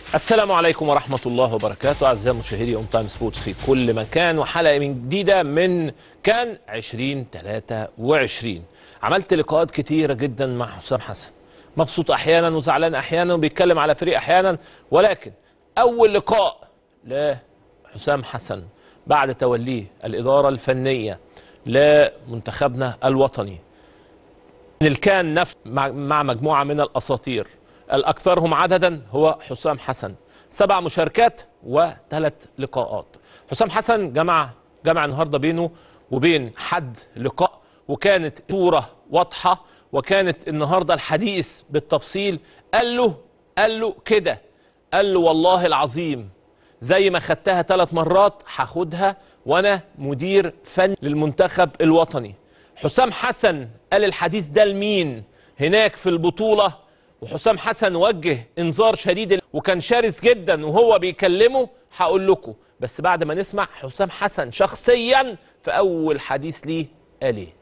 السلام عليكم ورحمة الله وبركاته أعزائي مشاهدي أون تايم سبورتس في كل مكان وحلقة من جديدة من كان 2023 عملت لقاءات كتيرة جدا مع حسام حسن مبسوط أحيانا وزعلان أحيانا وبيتكلم على فريق أحيانا ولكن أول لقاء لحسام حسن بعد توليه الإدارة الفنية لمنتخبنا الوطني من الكان نفس مع مع مجموعة من الأساطير الأكثرهم عددا هو حسام حسن سبع مشاركات وثلاث لقاءات حسام حسن جمع جمع النهاردة بينه وبين حد لقاء وكانت صورة واضحة وكانت النهاردة الحديث بالتفصيل قال له قال له كده قال له والله العظيم زي ما خدتها ثلاث مرات هاخدها وانا مدير فني للمنتخب الوطني حسام حسن قال الحديث ده لمين هناك في البطولة وحسام حسن وجه انذار شديد وكان شرس جدا وهو بيكلمه هقول لكم بس بعد ما نسمع حسام حسن شخصيا في اول حديث ليه قال ايه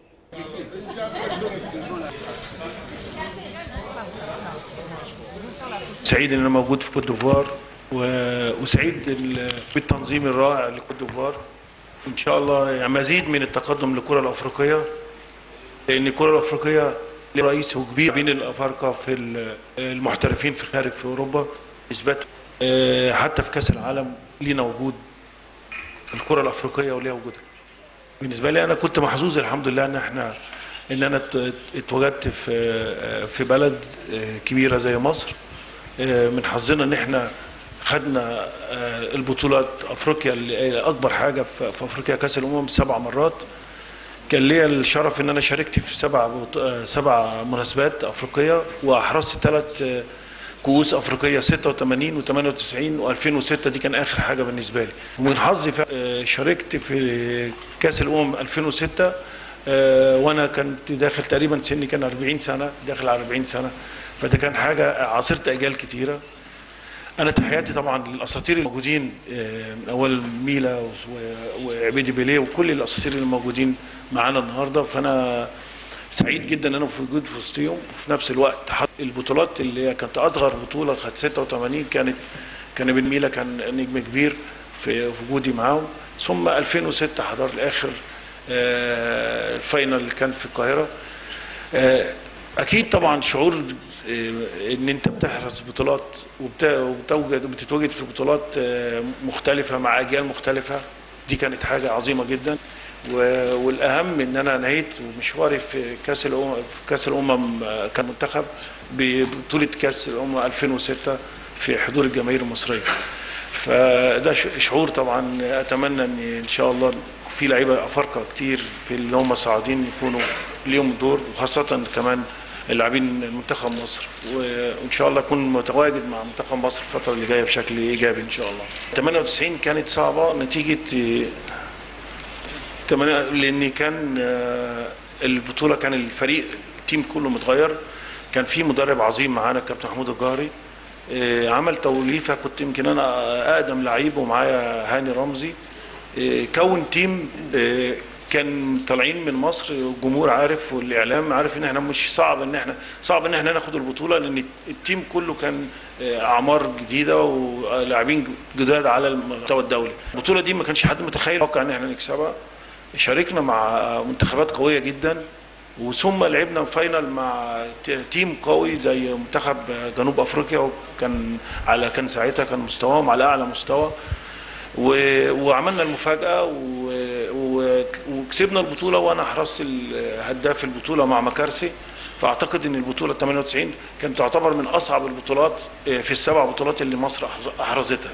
سعيد ان انا موجود في كوت ديفوار و- وسعيد ال- بالتنظيم الرائع لكوت ديفوار ان شاء الله يعني مزيد من التقدم للكره الافريقيه لان الكره الافريقيه لها رئيس وكبير بين الافارقه في ال- المحترفين في الخارج في اوروبا اثبتوا آه، حتى في كاس العالم لينا وجود الكره الافريقيه وليها وجودها بالنسبه لي انا كنت محظوظ الحمد لله ان احنا ان انا ات- اتواجدت في في بلد آه، كبيره زي مصر آه، من حظنا ان احنا خدنا آه، البطولات افريقيا اللي اكبر حاجه في في افريقيا كاس الامم سبع مرات كان ليا الشرف ان انا شاركت في سبع بط- آه، سبع مناسبات افريقيه واحرزت ثلاث كؤوس افريقيه 86 و98 و2006 دي كان اخر حاجه بالنسبه لي ومن حظي ف- آه، شاركت في كاس الامم 2006 آه، وانا كنت داخل تقريبا سني كان 40 سنه داخل على 40 سنه فده كان حاجه عاصرت اجيال كتيره انا تحياتي طبعا للاساطير الموجودين آه، من اول ميلا و- وعبيدي بيليه وكل الاساطير اللي موجودين معانا النهارده فانا سعيد جدا ان انا في وجود في وسطهم وفي نفس الوقت حط البطولات اللي هي كانت اصغر بطوله كانت 86 كانت كان ابن ميلا كان نجم كبير في في وجودي معاهم ثم 2006 حضرت الاخر آه، الفاينل اللي كان في القاهره آه، اكيد طبعا شعور آه، ان انت بتحرز بطولات وبت- وبتوجد وبتتواجد في بطولات آه، مختلفه مع اجيال مختلفه دي كانت حاجه عظيمه جدا و- والاهم ان انا نهيت مشواري في كاس الامم في كاس الامم آه، كمنتخب ببطوله كاس الامم 2006 في حضور الجماهير المصريه فده ش- شعور طبعا اتمنى ان ان شاء الله في لعيبه افارقه كتير في اللي هم صاعدين يكونوا ليهم دور وخاصه كمان اللاعبين منتخب مصر وان شاء الله اكون متواجد مع منتخب مصر الفتره اللي جايه بشكل ايجابي ان شاء الله 98 كانت صعبه نتيجه آه، تمانية- لان كان آه، البطوله كان الفريق التيم كله متغير كان في مدرب عظيم معانا الكابتن محمود الجهري آه، عمل توليفه كنت يمكن انا اقدم لعيب ومعايا هاني رمزي آه، كون تيم آه، كان طالعين من مصر الجمهور عارف والاعلام عارف ان احنا مش صعب ان احنا صعب ان احنا ناخد البطوله لان التيم كله كان آه، اعمار جديده ولاعبين جداد على المستوى الدولي البطوله دي ما كانش حد متخيل متوقع ان احنا نكسبها شاركنا مع منتخبات قويه جدا وثم لعبنا فاينل مع ت- تيم قوي زي منتخب جنوب افريقيا وكان على كان ساعتها كان مستواهم على اعلى مستوى و- وعملنا المفاجاه و- و- وكسبنا البطوله وانا حرصت ال- هداف البطوله مع مكارسي فاعتقد ان البطوله 98 كانت تعتبر من اصعب البطولات آه، في السبع بطولات اللي مصر أحرز- احرزتها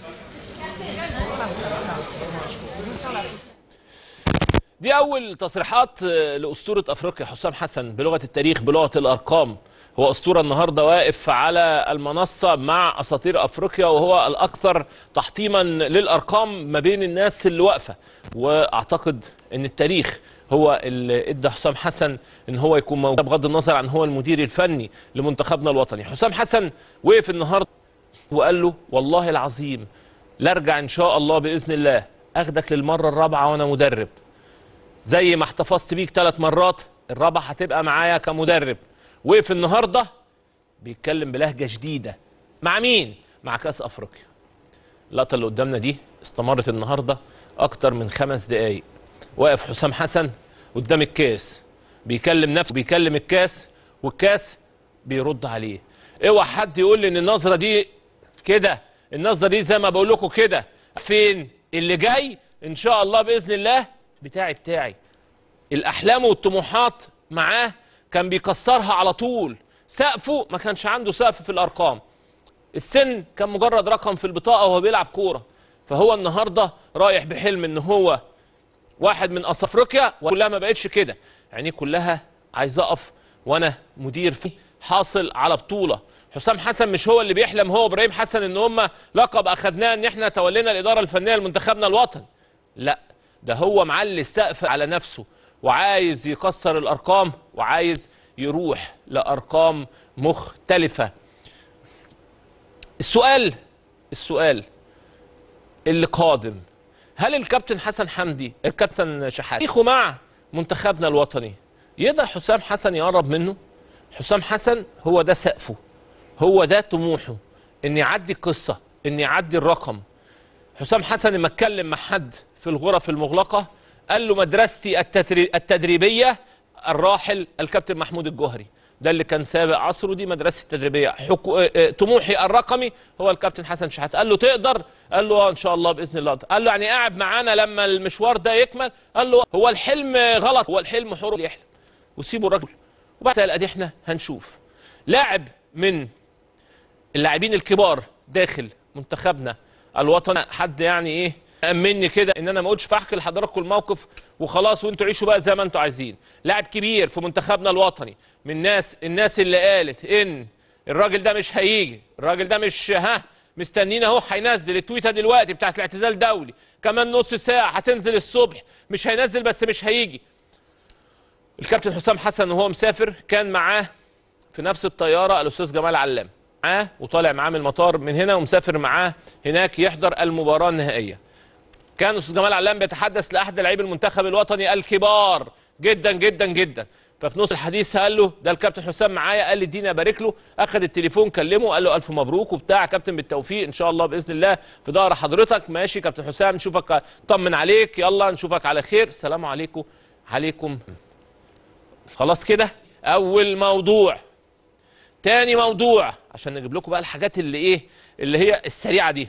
دي اول تصريحات آه، لاسطوره افريقيا حسام حسن بلغه التاريخ بلغه الارقام هو اسطوره النهارده واقف على المنصه مع اساطير افريقيا وهو الاكثر تحطيما للارقام ما بين الناس اللي واقفه واعتقد ان التاريخ هو اللي ادى حسام حسن ان هو يكون موجود بغض النظر عن هو المدير الفني لمنتخبنا الوطني حسام حسن وقف النهارده وقال له والله العظيم لا ارجع ان شاء الله باذن الله اخدك للمره الرابعه وانا مدرب زي ما احتفظت بيك ثلاث مرات الرابعه هتبقى معايا كمدرب وقف النهارده بيتكلم بلهجه شديده مع مين مع كاس افريقيا اللقطه اللي قدامنا دي استمرت النهارده اكتر من خمس دقائق واقف حسام حسن قدام الكاس بيكلم نفسه بيكلم الكاس والكاس بيرد عليه اوعى حد يقول لي ان النظره دي كده النظره دي زي ما بقول لكم كده فين اللي جاي ان شاء الله باذن الله بتاعي بتاعي الاحلام والطموحات معاه كان بيكسرها على طول سقفه ما كانش عنده سقف في الارقام السن كان مجرد رقم في البطاقه وهو بيلعب كوره فهو النهارده رايح بحلم ان هو واحد من اصل افريقيا وكلها ما بقتش كده يعني كلها عايز اقف وانا مدير فيه حاصل على بطوله حسام حسن مش هو اللي بيحلم هو ابراهيم حسن ان هم لقب اخذناه ان احنا تولينا الاداره الفنيه لمنتخبنا الوطني لا ده هو معلي السقف على نفسه وعايز يكسر الارقام وعايز يروح لارقام مختلفه السؤال السؤال اللي قادم هل الكابتن حسن حمدي الكابتن شحات تاريخه مع منتخبنا الوطني يقدر حسام حسن يقرب منه حسام حسن هو ده سقفه هو ده طموحه ان يعدي القصه ان يعدي الرقم حسام حسن لما اتكلم مع حد في الغرف المغلقه قال له مدرستي التدري- التدريبيه الراحل الكابتن محمود الجوهري ده اللي كان سابق عصره دي مدرستي التدريبيه حكو... اه، اه، طموحي الرقمي هو الكابتن حسن شحات قال له تقدر قال له اه ان شاء الله باذن الله أقدر. قال له يعني قاعد معانا لما المشوار ده يكمل قال له هو الحلم غلط هو الحلم حر يحلم وسيبوا الراجل وبعد ادي احنا هنشوف لاعب من اللاعبين الكبار داخل منتخبنا الوطني حد يعني ايه امني كده ان انا ما اقولش فاحكي لحضراتكم الموقف وخلاص وانتوا عيشوا بقى زي ما انتوا عايزين لاعب كبير في منتخبنا الوطني من ناس الناس اللي قالت ان الراجل ده مش هيجي الراجل ده مش ها مستنينا اهو هينزل التويته دلوقتي بتاعت الاعتزال الدولي كمان نص ساعه هتنزل الصبح مش هينزل بس مش هيجي الكابتن حسام حسن وهو مسافر كان معاه في نفس الطياره الاستاذ جمال علام معاه وطالع معاه من المطار من هنا ومسافر معاه هناك يحضر المباراه النهائيه كان استاذ جمال علام بيتحدث لاحد لاعبي المنتخب الوطني الكبار جدا جدا جدا ففي نص الحديث قال له ده الكابتن حسام معايا قال لي اديني ابارك له اخذ التليفون كلمه قال له الف مبروك وبتاع كابتن بالتوفيق ان شاء الله باذن الله في ظهر حضرتك ماشي كابتن حسام نشوفك طمن عليك يلا نشوفك على خير سلام عليكم عليكم خلاص كده اول موضوع تاني موضوع عشان نجيب لكم بقى الحاجات اللي ايه اللي هي السريعه دي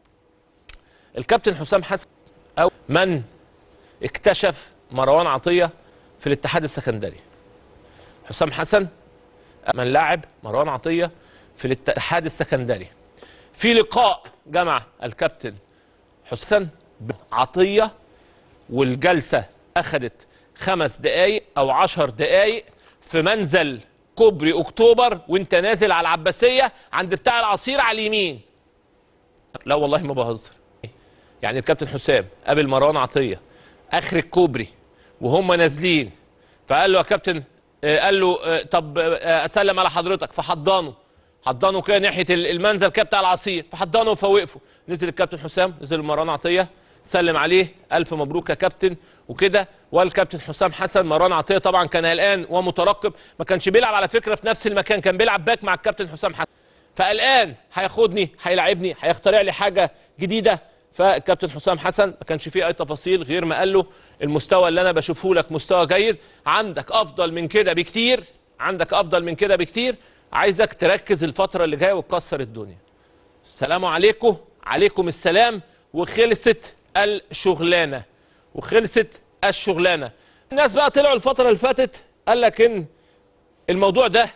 الكابتن حسام حسن او من اكتشف مروان عطيه في الاتحاد السكندري حسام حسن من لاعب مروان عطيه في الاتحاد السكندري في لقاء جمع الكابتن حسن عطيه والجلسه اخذت خمس دقائق او عشر دقائق في منزل كوبري اكتوبر وانت نازل على العباسيه عند بتاع العصير على اليمين لا والله ما بهزر يعني الكابتن حسام قابل مروان عطيه اخر الكوبري وهم نازلين فقال له يا كابتن آه، قال له آه، طب آه، اسلم على حضرتك فحضنه حضنه كده ناحيه ال- المنزل كده بتاع العصير فحضنه فوقفوا نزل الكابتن حسام نزل مروان عطيه سلم عليه الف مبروك يا كابتن وكده والكابتن حسام حسن مروان عطيه طبعا كان قلقان ومترقب ما كانش بيلعب على فكره في نفس المكان كان بيلعب باك مع الكابتن حسام حسن فقلقان هياخدني هيلاعبني هيخترع لي حاجه جديده فالكابتن حسام حسن ما كانش فيه اي تفاصيل غير ما قال له المستوى اللي انا بشوفه لك مستوى جيد عندك افضل من كده بكتير عندك افضل من كده بكتير عايزك تركز الفتره اللي جايه وتكسر الدنيا السلام عليكم عليكم السلام وخلصت الشغلانه وخلصت الشغلانه الناس بقى طلعوا الفتره اللي فاتت قال لك ان الموضوع ده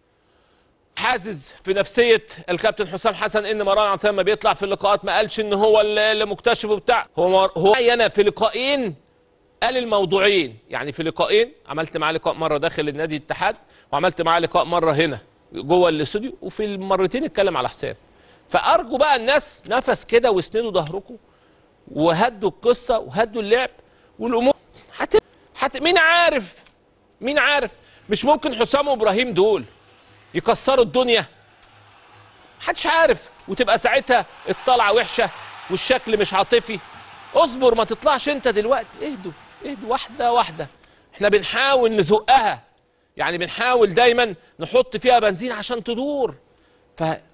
حازز في نفسيه الكابتن حسام حسن ان مروان عطيه لما بيطلع في اللقاءات ما قالش ان هو اللي اللي مكتشف وبتاع هو مر... هو انا في لقاءين قال الموضوعين يعني في لقاءين عملت معاه لقاء مره داخل النادي الاتحاد وعملت معاه لقاء مره هنا جوه الاستوديو وفي المرتين اتكلم على حسام فارجو بقى الناس نفس كده واسندوا ظهركم وهدوا القصه وهدوا اللعب والامور حت... حت... مين عارف مين عارف مش ممكن حسام وابراهيم دول يكسروا الدنيا محدش عارف وتبقى ساعتها الطلعه وحشه والشكل مش عاطفي اصبر ما تطلعش انت دلوقتي اهدوا اهدوا واحده واحده احنا بنحاول نزقها يعني بنحاول دايما نحط فيها بنزين عشان تدور ف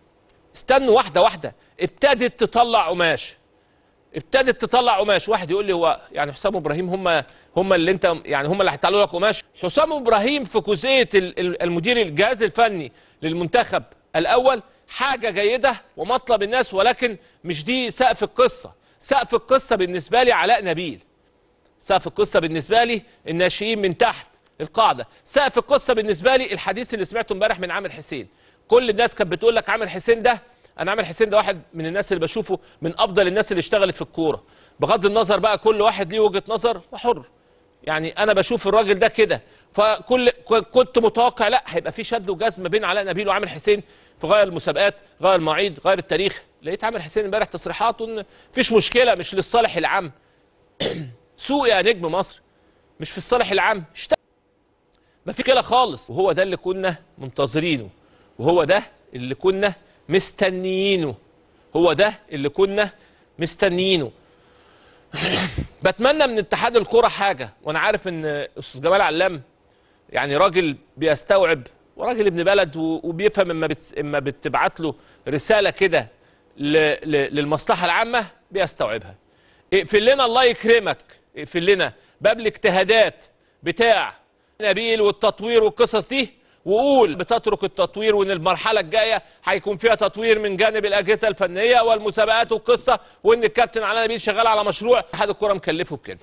استنوا واحده واحده ابتدت تطلع قماش ابتدت تطلع قماش واحد يقول لي هو يعني حسام ابراهيم هم هم اللي انت يعني هم اللي هيطلعوا لك قماش حسام ابراهيم في جزئيه ال- ال- المدير الجهاز الفني للمنتخب الاول حاجه جيده ومطلب الناس ولكن مش دي سقف القصه سقف القصه بالنسبه لي علاء نبيل سقف القصه بالنسبه لي الناشئين من تحت القاعده سقف القصه بالنسبه لي الحديث اللي سمعته امبارح من عامر حسين كل الناس كانت بتقول لك عامر حسين ده انا عامر حسين ده واحد من الناس اللي بشوفه من افضل الناس اللي اشتغلت في الكوره بغض النظر بقى كل واحد ليه وجهه نظر وحر يعني انا بشوف الراجل ده كده فكل ك- كنت متوقع لا هيبقى في شد وجذب ما بين علاء نبيل وعامر حسين في غير المسابقات غير المواعيد غير التاريخ لقيت عامر حسين امبارح تصريحاته ان مفيش مشكله مش للصالح العام سوق يا نجم مصر مش في الصالح العام اشتغل ما في كده خالص وهو ده اللي كنا منتظرينه وهو ده اللي كنا مستنيينه هو ده اللي كنا مستنيينه بتمنى من اتحاد الكرة حاجة وانا عارف ان استاذ جمال علام يعني راجل بيستوعب وراجل ابن بلد و- وبيفهم اما بتس... اما بتبعت له رسالة كده ل... ل... للمصلحة العامة بيستوعبها اقفل لنا الله يكرمك اقفل لنا باب الاجتهادات بتاع نبيل والتطوير والقصص دي وقول بتترك التطوير وان المرحله الجايه هيكون فيها تطوير من جانب الاجهزه الفنيه والمسابقات والقصه وان الكابتن علاء نبيل شغال على مشروع اتحاد الكره مكلفه بكده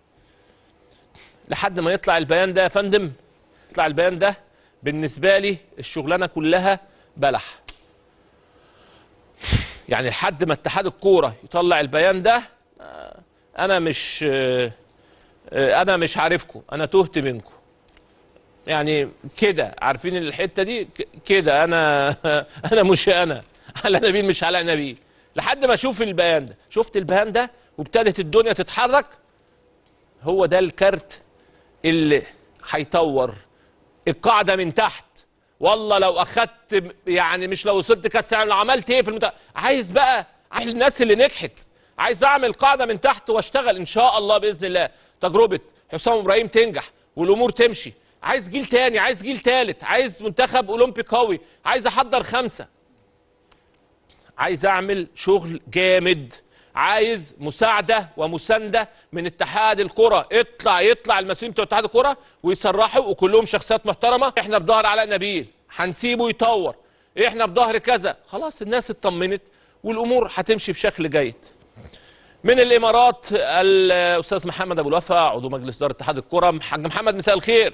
لحد ما يطلع البيان ده يا فندم يطلع البيان ده بالنسبه لي الشغلانه كلها بلح يعني لحد ما اتحاد الكوره يطلع البيان ده آه، انا مش آه، آه، انا مش عارفكم انا تهت منكم يعني كده عارفين الحته دي ك- كده انا انا مش انا على نبيل مش على نبيل لحد ما اشوف البيان ده شفت البيان ده وابتدت الدنيا تتحرك هو ده الكارت اللي هيطور القاعده من تحت والله لو اخدت م- يعني مش لو وصلت كاس العالم لو عملت ايه في المت... عايز بقى عايز الناس اللي نجحت عايز اعمل قاعده من تحت واشتغل ان شاء الله باذن الله تجربه حسام ابراهيم تنجح والامور تمشي عايز جيل تاني عايز جيل تالت عايز منتخب اولمبي قوي عايز احضر خمسه عايز اعمل شغل جامد عايز مساعده ومسانده من اتحاد الكره اطلع يطلع المسؤولين بتوع اتحاد الكره ويصرحوا وكلهم شخصيات محترمه احنا في ظهر علاء نبيل هنسيبه يطور احنا في ظهر كذا خلاص الناس اطمنت والامور هتمشي بشكل جيد من الامارات الاستاذ محمد ابو الوفا عضو مجلس اداره اتحاد الكره حاج محمد مساء الخير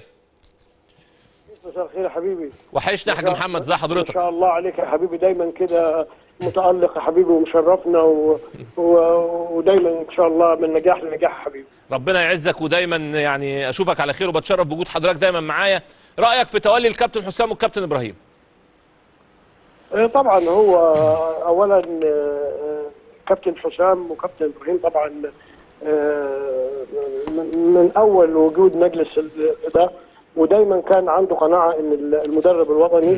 مساء الخير يا حبيبي وحشنا يا حاج محمد ازي ما حضرتك شاء الله عليك يا حبيبي دايما كده متألق يا حبيبي ومشرفنا و... و... ودايما ان شاء الله من نجاح لنجاح يا حبيبي ربنا يعزك ودايما يعني اشوفك على خير وبتشرف بوجود حضرتك دايما معايا رايك في تولي الكابتن حسام والكابتن ابراهيم آه، طبعا هو اولا آه، كابتن حسام وكابتن ابراهيم طبعا آه، من من اول وجود مجلس ال- ده ودايما كان عنده قناعه ان المدرب الوطني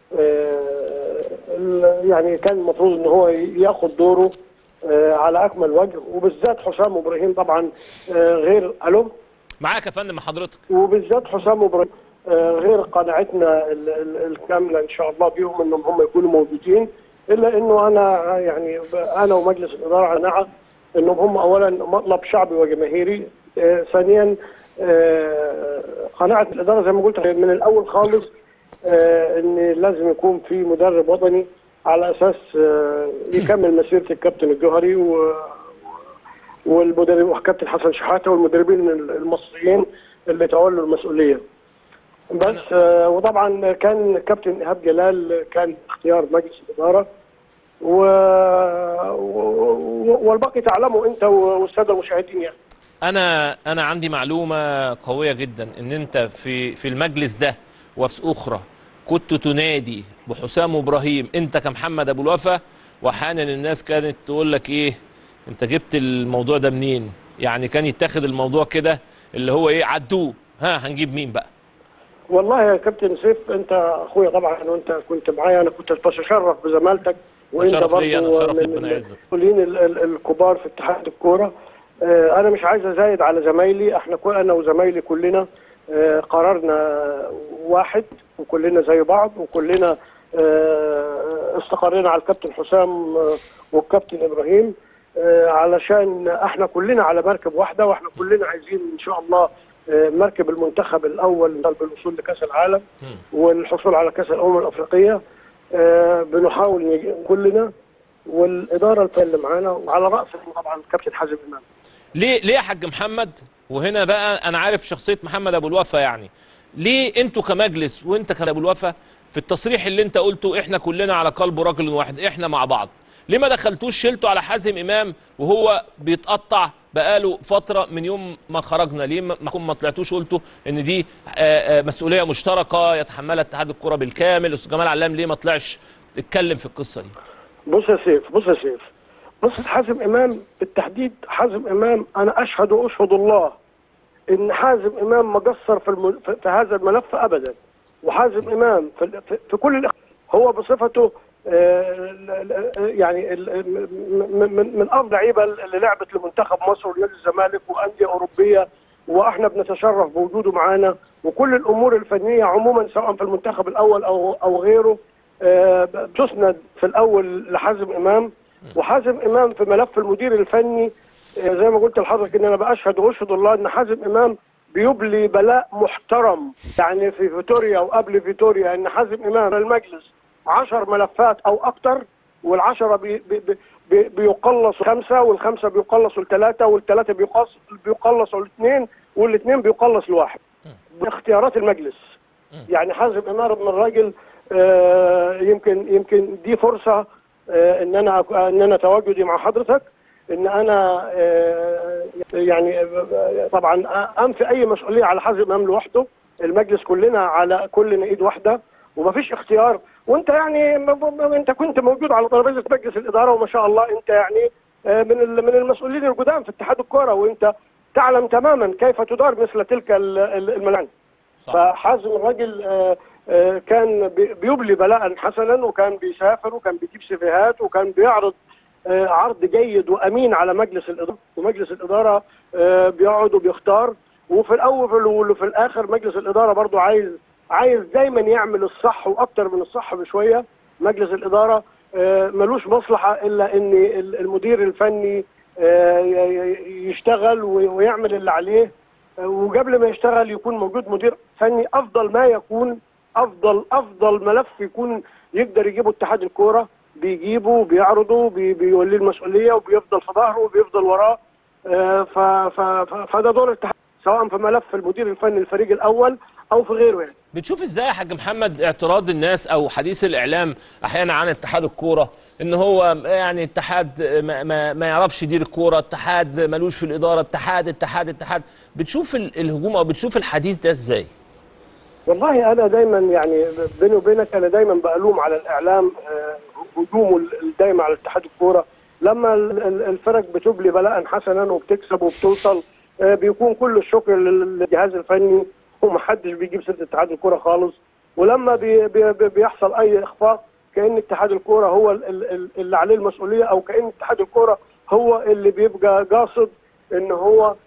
آه، ال- يعني كان المفروض ان هو ياخد دوره آه، على اكمل وجه وبالذات حسام وابراهيم طبعا آه، غير الو معاك يا فندم مع حضرتك وبالذات حسام وابراهيم آه، غير قناعتنا ال- ال- الكامله ان شاء الله بيهم انهم هم يكونوا موجودين الا انه انا يعني ب- انا ومجلس الاداره قناعه انهم هم اولا مطلب شعبي وجماهيري آه، ثانيا آه، قناعه الاداره زي ما قلت من الاول خالص آه، ان لازم يكون في مدرب وطني على اساس آه، يكمل مسيره الكابتن الجوهري و والمدرب وكابتن حسن شحاته والمدربين المصريين اللي تولوا المسؤوليه. بس آه، وطبعا كان كابتن ايهاب جلال كان اختيار مجلس الاداره و... و... والباقي تعلمه انت والساده المشاهدين يعني. انا انا عندي معلومه قويه جدا ان انت في في المجلس ده وفي اخرى كنت تنادي بحسام ابراهيم انت كمحمد ابو الوفا واحيانا الناس كانت تقول لك ايه انت جبت الموضوع ده منين يعني كان يتاخد الموضوع كده اللي هو ايه عدوه ها هنجيب مين بقى والله يا كابتن سيف انت اخويا طبعا وانت كنت معايا انا كنت بتشرف بزمالتك وانت شرف ليا، أنا برضو شرف من ربنا يعزك. المسؤولين ال- ال- الكبار في اتحاد الكوره اه، انا مش عايز ازايد على زمايلي احنا كل انا وزمايلي كلنا اه، قرارنا واحد وكلنا زي بعض وكلنا اه، آه، استقرينا على الكابتن حسام آه، والكابتن ابراهيم آه، علشان احنا كلنا على مركب واحده واحنا كلنا عايزين ان شاء الله آه، مركب المنتخب الاول بالوصول لكاس العالم والحصول على كاس الامم الافريقيه آه، بنحاول نج- كلنا والاداره الفنيه اللي معانا وعلى راسهم طبعا الكابتن حازم امام ليه ليه يا حاج محمد وهنا بقى انا عارف شخصيه محمد ابو الوفا يعني ليه انتوا كمجلس وانت كابو الوفا في التصريح اللي انت قلته احنا كلنا على قلب رجل واحد احنا مع بعض ليه ما دخلتوش شلتوا على حازم امام وهو بيتقطع بقاله فتره من يوم ما خرجنا ليه ما ما- ما طلعتوش قلتوا ان دي آه، آه، مسؤوليه مشتركه يتحملها اتحاد الكره بالكامل استاذ جمال علام ليه ما طلعش اتكلم في القصه دي بص يا سيف بص يا سيف قصة حازم إمام بالتحديد حازم إمام أنا أشهد وأشهد الله إن حازم إمام ما قصر في, الم... في في هذا الملف أبدا وحازم إمام في, ال- في, في كل الإخ... هو بصفته آه، ال- ال- يعني ال- من, من, من أفضل لعيبة اللي لعبت لمنتخب مصر ونادي الزمالك وأندية أوروبية واحنا بنتشرف بوجوده معانا وكل الامور الفنيه عموما سواء في المنتخب الاول او او غيره آه، بتسند في الاول لحازم امام وحازم امام في ملف المدير الفني آه، زي ما قلت لحضرتك ان انا باشهد واشهد الله ان حازم امام بيبلي بلاء محترم يعني في فيتوريا وقبل فيتوريا ان حازم امام المجلس عشر ملفات او اكتر والعشرة بي بي بي بي بيقلصوا خمسة والخمسة بيقلصوا لثلاثة والثلاثة بيقص بيقلصوا لاثنين والاثنين بيقلص لواحد باختيارات المجلس يعني حازم امام من الراجل آه، يمكن يمكن دي فرصة آه، ان انا أك- ان انا تواجدي مع حضرتك ان انا آه، يعني آه، طبعا انفي اي مسؤوليه على حازم امام لوحده المجلس كلنا على كلنا ايد واحده ومفيش اختيار وانت يعني م- م- انت كنت موجود على ترابيزه مجلس الاداره وما شاء الله انت يعني آه، من ال- من المسؤولين القدام في اتحاد الكره وانت تعلم تماما كيف تدار مثل تلك ال- ال- الملاعب صح. فحازم الراجل آه، آه، كان بي- بيبلي بلاء حسنا وكان بيسافر وكان بيجيب سيفيهات وكان بيعرض آه، عرض جيد وامين على مجلس الاداره ومجلس الاداره آه، بيقعد وبيختار وفي الاول وفي الاخر مجلس الاداره برضو عايز عايز دايما يعمل الصح واكتر من الصح بشويه مجلس الاداره آه، ملوش مصلحه الا ان ال- المدير الفني آه، ي- ي- يشتغل وي- ويعمل اللي عليه آه، وقبل ما يشتغل يكون موجود مدير فني افضل ما يكون افضل افضل ملف يكون يقدر يجيبه اتحاد الكوره بيجيبه وبيعرضه بي- بيوليه المسؤوليه وبيفضل في ظهره وبيفضل وراه آه، ف- ف- ف- فده دور الاتحاد سواء في ملف المدير الفني الفريق الاول او في غيره يعني بتشوف ازاي يا حاج محمد اعتراض الناس او حديث الاعلام احيانا عن اتحاد الكوره ان هو يعني اتحاد ما, ما, ما يعرفش يدير الكوره اتحاد ملوش في الاداره اتحاد اتحاد اتحاد بتشوف ال- الهجوم او بتشوف الحديث ده ازاي والله انا دايما يعني بيني وبينك انا دايما بلوم على الاعلام آه، هجومه الدايم على اتحاد الكوره لما ال- ال- الفرق بتبلي بلاء حسنا وبتكسب وبتوصل آه، بيكون كل الشكر لل- للجهاز الفني ومحدش بيجيب سيره اتحاد الكوره خالص ولما بي بي بي- بيحصل اي اخفاق كان اتحاد الكوره هو ال- ال- ال- اللي عليه المسؤوليه او كان اتحاد الكوره هو اللي بيبقى قاصد ان هو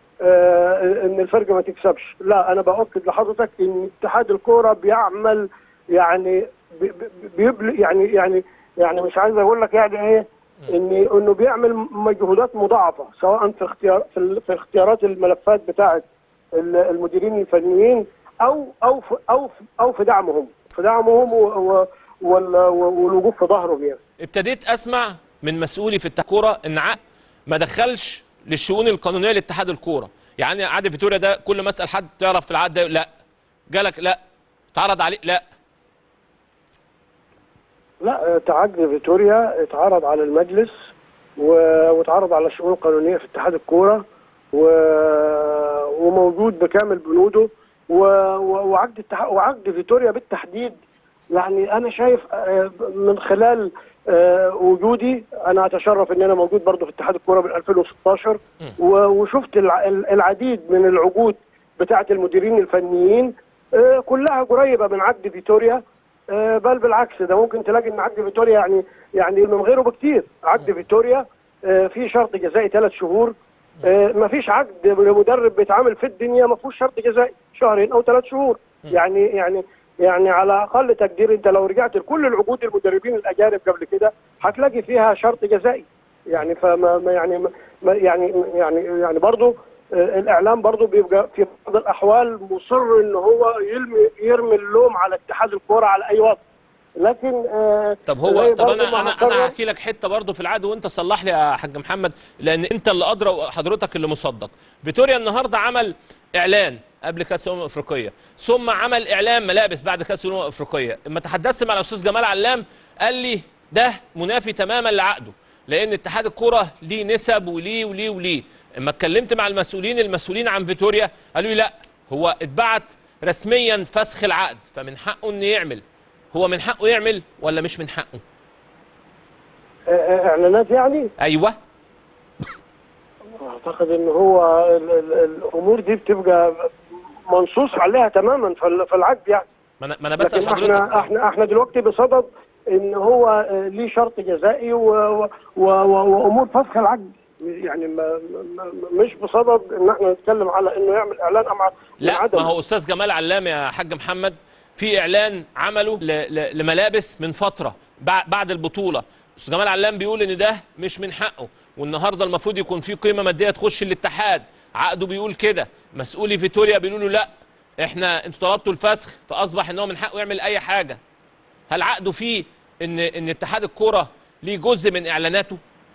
آه، ان الفرقه ما تكسبش لا انا باكد لحضرتك ان اتحاد الكوره بيعمل يعني بي- بي- بيبل يعني يعني يعني مش عايز اقول لك يعني ايه ان انه بيعمل مجهودات مضاعفه سواء في اختيار في, ال- في اختيارات الملفات بتاعه ال- المديرين الفنيين او او في او في او في دعمهم في دعمهم و- و- وال- والوقوف في ظهرهم يعني ابتديت اسمع من مسؤولي في اتحاد الكوره ان عقد ما دخلش للشؤون القانونيه لاتحاد الكوره يعني عادل فيتوريا ده كل ما اسال حد تعرف في العقد ده يقول لا جالك لا اتعرض عليه لا لا تعدي فيتوريا اتعرض على المجلس و- واتعرض على الشؤون القانونيه في اتحاد الكوره و- وموجود بكامل بنوده و- و- وعقد التح- وعقد فيتوريا بالتحديد يعني انا شايف آه، من خلال آه، وجودي انا اتشرف ان انا موجود برضه في اتحاد الكوره من 2016 و- وشفت الع- العديد من العقود بتاعه المديرين الفنيين آه، كلها قريبه من عقد فيتوريا آه، بل بالعكس ده ممكن تلاقي ان عقد فيتوريا يعني يعني من غيره بكتير عقد فيتوريا آه، في شرط جزائي ثلاث شهور ما فيش عقد لمدرب بيتعامل في الدنيا ما فيهوش شرط جزائي شهرين او ثلاث شهور يعني يعني يعني على اقل تقدير انت لو رجعت لكل العقود المدربين الاجانب قبل كده هتلاقي فيها شرط جزائي يعني فما ما يعني ما يعني يعني يعني برضه آه، الاعلام برضه بيبقى في بعض الاحوال مصر ان هو يرمي يرمي اللوم على اتحاد الكوره على اي وضع لكن آه، طب هو زي طب برضه انا ما انا هكرر- انا هحكي لك حته برضه في العقد وانت صلح لي يا حاج محمد لان انت اللي ادرى وحضرتك اللي مصدق فيتوريا النهارده عمل اعلان قبل كاس الامم الافريقيه ثم عمل اعلان ملابس بعد كاس الامم الافريقيه اما تحدثت مع الاستاذ جمال علام قال لي ده منافي تماما لعقده لان اتحاد الكره ليه نسب وليه وليه وليه اما اتكلمت مع المسؤولين المسؤولين عن فيتوريا قالوا لي لا هو اتبعت رسميا فسخ العقد فمن حقه انه يعمل هو من حقه يعمل ولا مش من حقه آه، آه، اعلانات يعني ايوه اعتقد ان هو ال- ال- الامور دي بتبقى منصوص عليها تماما في ال- في العقد يعني ما انا ما انا بسال لكن حضرتك احنا احنا احنا دلوقتي بصدد ان هو آه، ليه شرط جزائي و- و- و- وامور فسخ العقد يعني ما ما- ما- مش بصدد ان احنا نتكلم على انه يعمل اعلان ام ع- لا عدم. ما هو استاذ جمال علام يا حاج محمد في اعلان عمله ل- ل- لملابس من فتره بع- بعد البطوله استاذ جمال علام بيقول ان ده مش من حقه والنهارده المفروض يكون في قيمه ماديه تخش الاتحاد عقده بيقول كده مسؤولي فيتوريا بيقولوا له لا احنا انتوا طلبتوا الفسخ فاصبح ان هو من حقه يعمل اي حاجه هل عقده فيه ان ان اتحاد الكره ليه جزء من اعلاناته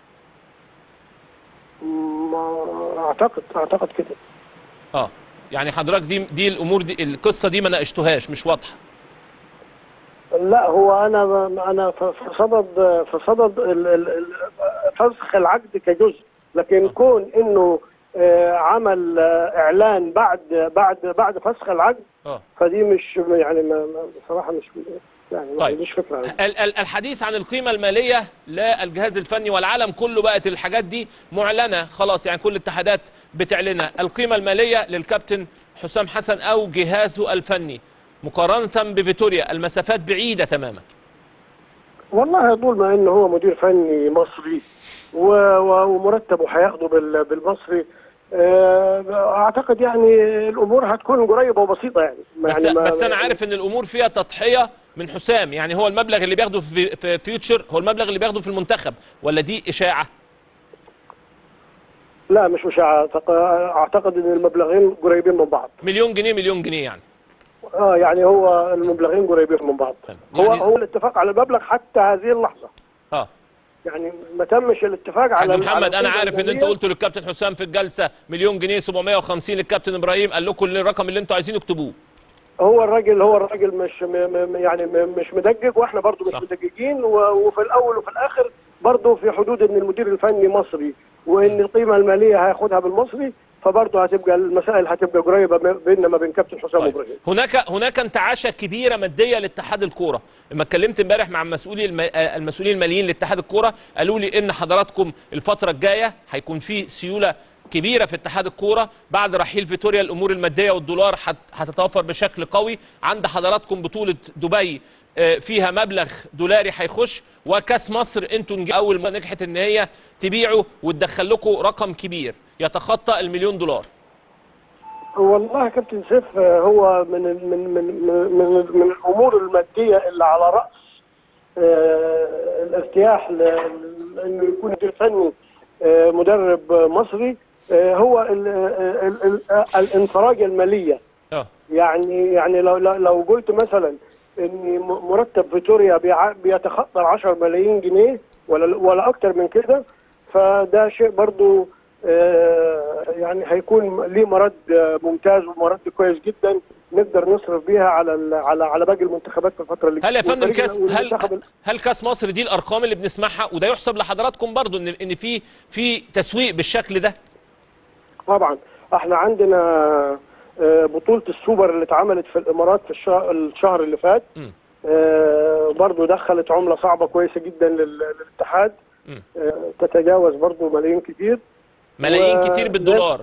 ما اعتقد اعتقد كده اه يعني حضرتك دي دي الامور دي القصه دي ما ناقشتوهاش مش واضحه لا هو انا انا في في صدد في صدد ال- ال- ال- فسخ العقد كجزء لكن كون انه آه، عمل آه، اعلان بعد بعد بعد فسخ العقد اه فدي مش يعني ما ما- بصراحه مش يعني ما طيب. عنديش فكره عنها. ال- ال- الحديث عن القيمة المالية للجهاز الفني والعالم كله بقت الحاجات دي معلنة خلاص يعني كل الاتحادات بتعلنها القيمة المالية للكابتن حسام حسن أو جهازه الفني مقارنة بفيتوريا المسافات بعيدة تماما والله طول ما انه هو مدير فني مصري و- و- ومرتبه هياخده بال- بالمصري آه، اعتقد يعني الامور هتكون قريبه وبسيطه يعني بس, يعني ما- بس أنا عارف إن الأمور فيها تضحية من حسام يعني هو المبلغ اللي بياخده في, في فيوتشر هو المبلغ اللي بياخده في المنتخب ولا دي إشاعة لا مش مش أعتقد, اعتقد ان المبلغين قريبين من بعض مليون جنيه مليون جنيه يعني اه يعني هو المبلغين قريبين من بعض تمام. هو يعني- هو الاتفاق على المبلغ حتى هذه اللحظه اه يعني ما تمش الاتفاق حاج على محمد على انا القيمة عارف ان انت المالية. قلت للكابتن حسام في الجلسه مليون جنيه 750 للكابتن ابراهيم قال لكم الرقم اللي انتوا عايزين اكتبوه هو الراجل هو الراجل مش م م يعني م مش مدقق واحنا برضو صح. مش مدققين و- وفي الاول وفي الاخر برضو في حدود ان المدير الفني مصري وان القيمه الماليه هياخدها بالمصري فبرضه هتبقى المسائل هتبقى قريبه ما بيننا ما بين كابتن حسام طيب. ابراهيم هناك هناك انتعاشه كبيره ماديه لاتحاد الكوره لما اتكلمت امبارح مع مسؤولي الم... آه، المسؤولين الماليين لاتحاد الكوره قالوا لي ان حضراتكم الفتره الجايه هيكون في سيوله كبيره في اتحاد الكوره بعد رحيل فيتوريا الامور الماديه والدولار هت... هتتوفر بشكل قوي عند حضراتكم بطوله دبي آه، فيها مبلغ دولاري هيخش وكاس مصر انتوا نج- اول ما نجحت ان هي تبيعوا وتدخل لكم رقم كبير يتخطى المليون دولار والله يا كابتن سيف آه، هو من ال- من من من, من, من الامور الماديه اللي على راس آه، الارتياح ل- ل- انه يكون مدير فني آه، مدرب آه، مصري آه، هو ال- ال- ال- ال- الانفراج الماليه اه يعني يعني لو لو لو قلت مثلا ان م- مرتب فيتوريا بيع- بيتخطى ال 10 ملايين جنيه ولا ولا اكتر من كده فده شيء برضو آه، يعني هيكون ليه مرد آه، ممتاز ومرد كويس جدا نقدر نصرف بيها على ال- على على باقي المنتخبات في الفتره اللي هل يا فندم والفريق- كاس هل والمنتخب ال- هل كاس مصر دي الارقام اللي بنسمعها وده يحسب لحضراتكم برضو ان ان في في تسويق بالشكل ده طبعا احنا عندنا آه، بطولة السوبر اللي اتعملت في الامارات في الشهر, الشهر اللي فات م. آه، برضو دخلت عملة صعبة كويسة جدا لل- للاتحاد م. آه، تتجاوز برضو ملايين كتير ملايين و- كتير بالدولار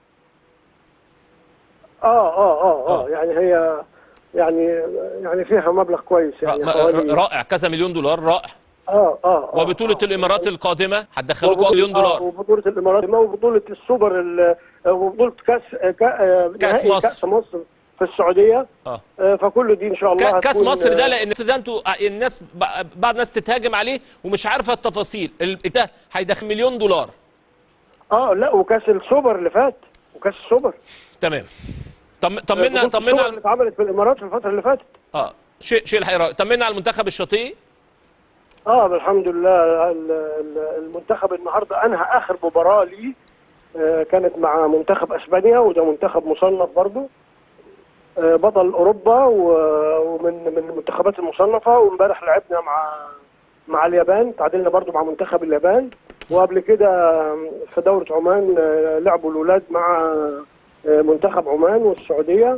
اه اه اه آه. اه يعني هي يعني يعني فيها مبلغ كويس را- يعني ما- حوالي رائع كذا مليون دولار رائع اه اه آه، وبطولة آه. الامارات القادمة هتدخلكم وبطولة- مليون آه، دولار وبطولة الامارات وبطولة السوبر ال- وبطولة كاس كا- آه، كأس نهائي مصر. كاس مصر في السعوديه اه آه، فكل دي ان شاء الله كا- كاس هتكون، مصر ده آه، لان ده انتوا الناس ب- بعض الناس تتهاجم عليه ومش عارفه التفاصيل ال- ده هيدخل مليون دولار اه لا وكاس السوبر اللي فات وكاس السوبر تمام طم- طمنا بطولة طمنا السوبر اللي على اتعملت في الامارات في الفتره اللي فاتت اه شيء شيء الحقيقه طمنا على المنتخب الشاطئي اه الحمد لله ال- ال- المنتخب النهارده انهى اخر مباراه ليه آه، كانت مع منتخب اسبانيا وده منتخب مصنف برضه آه، بطل اوروبا و- ومن من المنتخبات المصنفه وامبارح لعبنا مع مع اليابان تعادلنا برضه مع منتخب اليابان وقبل كده في دوره عمان آه، لعبوا الاولاد مع آه، منتخب عمان والسعوديه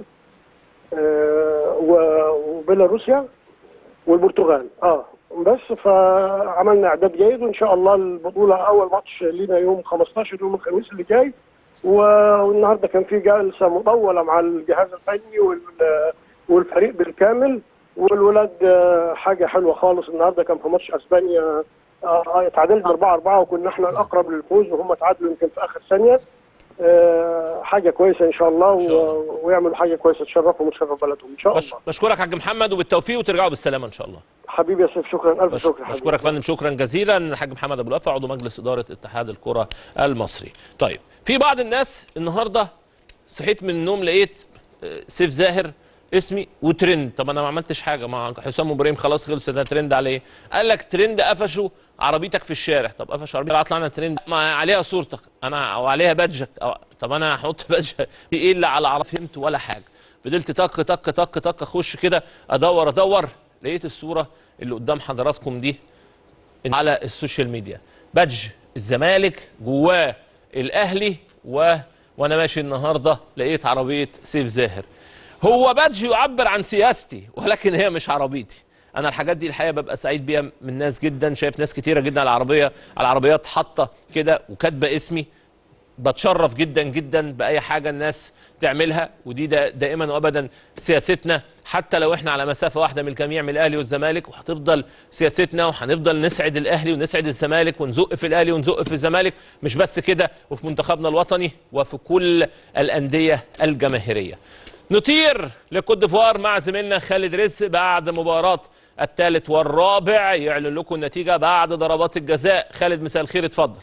آه، و- وبيلاروسيا والبرتغال اه بس فعملنا اعداد جيد وان شاء الله البطوله اول ماتش لينا يوم 15 يوم الخميس اللي جاي و- والنهارده كان في جلسه مطوله مع الجهاز الفني وال- والفريق بالكامل والولاد آه، حاجه حلوه خالص النهارده كان في ماتش اسبانيا آه، آه، تعادلنا 4 4 وكنا احنا الاقرب للفوز وهم تعادلوا يمكن في اخر ثانيه آه، حاجه كويسه ان شاء الله, إن شاء الله. و- ويعملوا حاجه كويسه تشرفهم وتشرف بلدهم ان شاء بش الله بشكرك حاج محمد وبالتوفيق وترجعوا بالسلامه ان شاء الله حبيبي يا سيف شكرا الف بش- شكر حبيبي. بشكرك فندم شكرا جزيلا الحاج محمد ابو الوفا عضو مجلس اداره اتحاد الكره المصري طيب في بعض الناس النهارده صحيت من النوم لقيت آه، سيف زاهر اسمي وترند طب انا ما عملتش حاجه مع حسام ابراهيم خلاص خلص ده ترند على ايه قال لك ترند قفشوا عربيتك في الشارع طب قفش عربيتك طلعنا ترند ما عليها صورتك انا او عليها بادجك أو طب انا هحط بادجك في ايه اللي على عرب فهمت ولا حاجه فضلت تك تك تك تك اخش كده ادور ادور لقيت الصوره اللي قدام حضراتكم دي على السوشيال ميديا بادج الزمالك جواه الاهلي و وانا ماشي النهارده لقيت عربيه سيف زاهر هو بادج يعبر عن سياستي ولكن هي مش عربيتي انا الحاجات دي الحقيقه ببقى سعيد بيها من ناس جدا شايف ناس كتيره جدا على العربيه على العربيات حاطه كده وكاتبه اسمي بتشرف جدا جدا باي حاجه الناس تعملها ودي دا دائما وابدا سياستنا حتى لو احنا على مسافه واحده من الجميع من الاهلي والزمالك وهتفضل سياستنا وهنفضل نسعد الاهلي ونسعد الزمالك ونزق في الاهلي ونزق في الزمالك مش بس كده وفي منتخبنا الوطني وفي كل الانديه الجماهيريه. نطير لكوت ديفوار مع زميلنا خالد رزق بعد مباراه الثالث والرابع يعلن لكم النتيجه بعد ضربات الجزاء خالد مساء الخير اتفضل.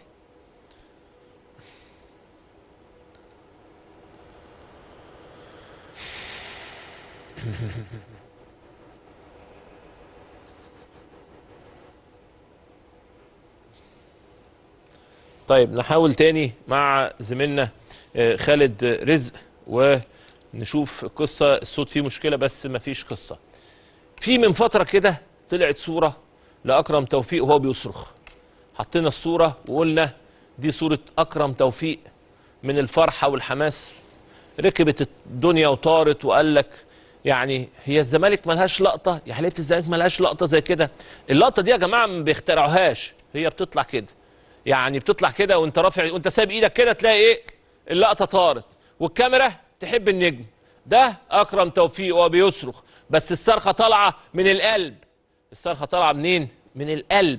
طيب نحاول تاني مع زميلنا آه، خالد رزق ونشوف القصة الصوت فيه مشكلة بس مفيش قصة في من فترة كده طلعت صورة لأكرم توفيق وهو بيصرخ حطينا الصورة وقلنا دي صورة أكرم توفيق من الفرحة والحماس ركبت الدنيا وطارت وقال لك يعني هي الزمالك ملهاش لقطة يا حليفة الزمالك ملهاش لقطة زي كده اللقطة دي يا جماعة ما بيخترعوهاش هي بتطلع كده يعني بتطلع كده وانت رافع وانت سايب ايدك كده تلاقي ايه اللقطه طارت والكاميرا تحب النجم ده اكرم توفيق وهو بيصرخ بس الصرخه طالعه من القلب الصرخه طالعه منين من القلب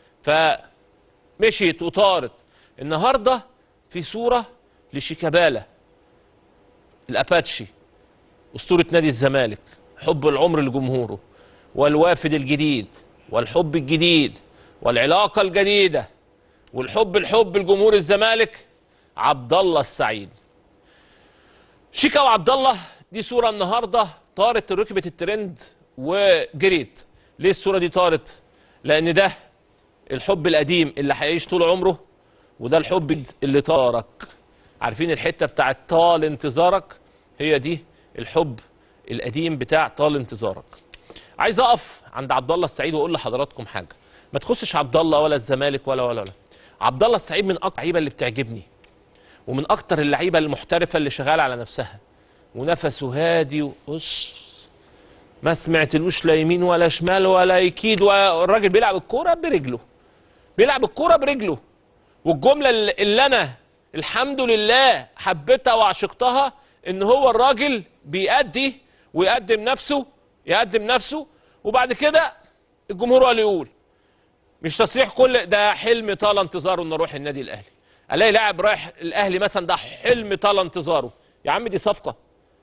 فمشيت وطارت النهارده في صوره لشيكابالا الاباتشي اسطوره نادي الزمالك حب العمر لجمهوره والوافد الجديد والحب الجديد والعلاقه الجديده والحب الحب لجمهور الزمالك عبد الله السعيد شيكا وعبد الله دي صوره النهارده طارت ركبه الترند وجريت ليه الصوره دي طارت لان ده الحب القديم اللي هيعيش طول عمره وده الحب اللي طارك عارفين الحته بتاعت طال انتظارك هي دي الحب القديم بتاع طال انتظارك عايز اقف عند عبد الله السعيد واقول لحضراتكم حاجه ما تخصش عبد الله ولا الزمالك ولا ولا ولا عبد الله السعيد من اكتر اللعيبه اللي بتعجبني ومن اكتر اللعيبه المحترفه اللي شغاله على نفسها ونفسه هادي وقص ما سمعتلوش لا يمين ولا شمال ولا يكيد والراجل بيلعب الكوره برجله بيلعب الكوره برجله والجمله اللي اللي انا الحمد لله حبيتها وعشقتها ان هو الراجل بيأدي ويقدم نفسه يقدم نفسه وبعد كده الجمهور هو اللي يقول مش تصريح كل ده حلم طال انتظاره انه اروح النادي الاهلي الاقي لاعب رايح الاهلي مثلا ده حلم طال انتظاره يا عم دي صفقه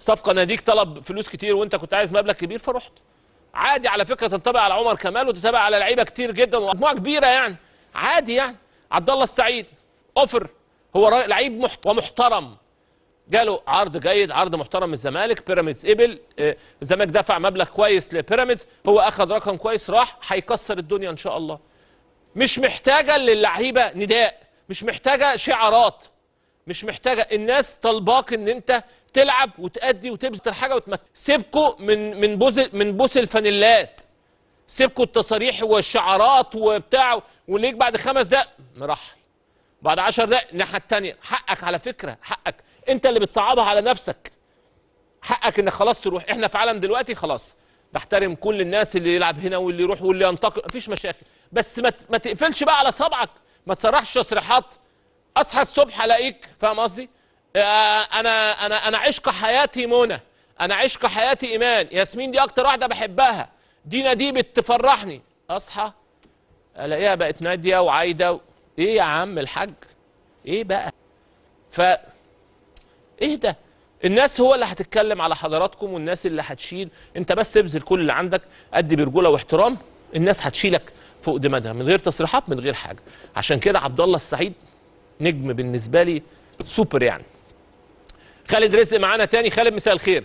صفقه ناديك طلب فلوس كتير وانت كنت عايز مبلغ كبير فرحت عادي على فكره تنطبق على عمر كمال وتنطبق على لعيبه كتير جدا ومجموعه كبيره يعني عادي يعني عبد الله السعيد اوفر هو را- لعيب محت... ومحترم جاله عرض جيد عرض محترم من الزمالك بيراميدز قبل آه، الزمالك دفع مبلغ كويس لبيراميدز هو اخذ رقم كويس راح هيكسر الدنيا ان شاء الله مش محتاجه للعيبه نداء مش محتاجه شعارات مش محتاجه الناس طالباك ان انت تلعب وتأدي وتبذل الحاجه وتمت سيبكوا من من بوز من بوس الفانيلات سيبكوا التصاريح والشعارات وبتاع وليك بعد خمس دقايق مرحل بعد عشر دقايق الناحيه التانيه حقك على فكره حقك انت اللي بتصعبها على نفسك حقك انك خلاص تروح احنا في عالم دلوقتي خلاص بحترم كل الناس اللي يلعب هنا واللي يروح واللي ينتقل مفيش مشاكل بس ما ت- ما تقفلش بقى على صبعك ما تسرحش تصريحات اصحى الصبح الاقيك فاهم قصدي آه، انا انا انا عشق حياتي منى انا عشق حياتي ايمان ياسمين دي اكتر واحده بحبها دينا دي بتفرحني اصحى الاقيها بقت ناديه وعايده و... ايه يا عم الحاج ايه بقى ف ايه ده الناس هو اللي هتتكلم على حضراتكم والناس اللي هتشيل انت بس ابذل كل اللي عندك ادي برجوله واحترام الناس هتشيلك فوق دماغها من غير تصريحات من غير حاجه عشان كده عبد الله السعيد نجم بالنسبه لي سوبر يعني خالد رزق معانا تاني خالد مساء الخير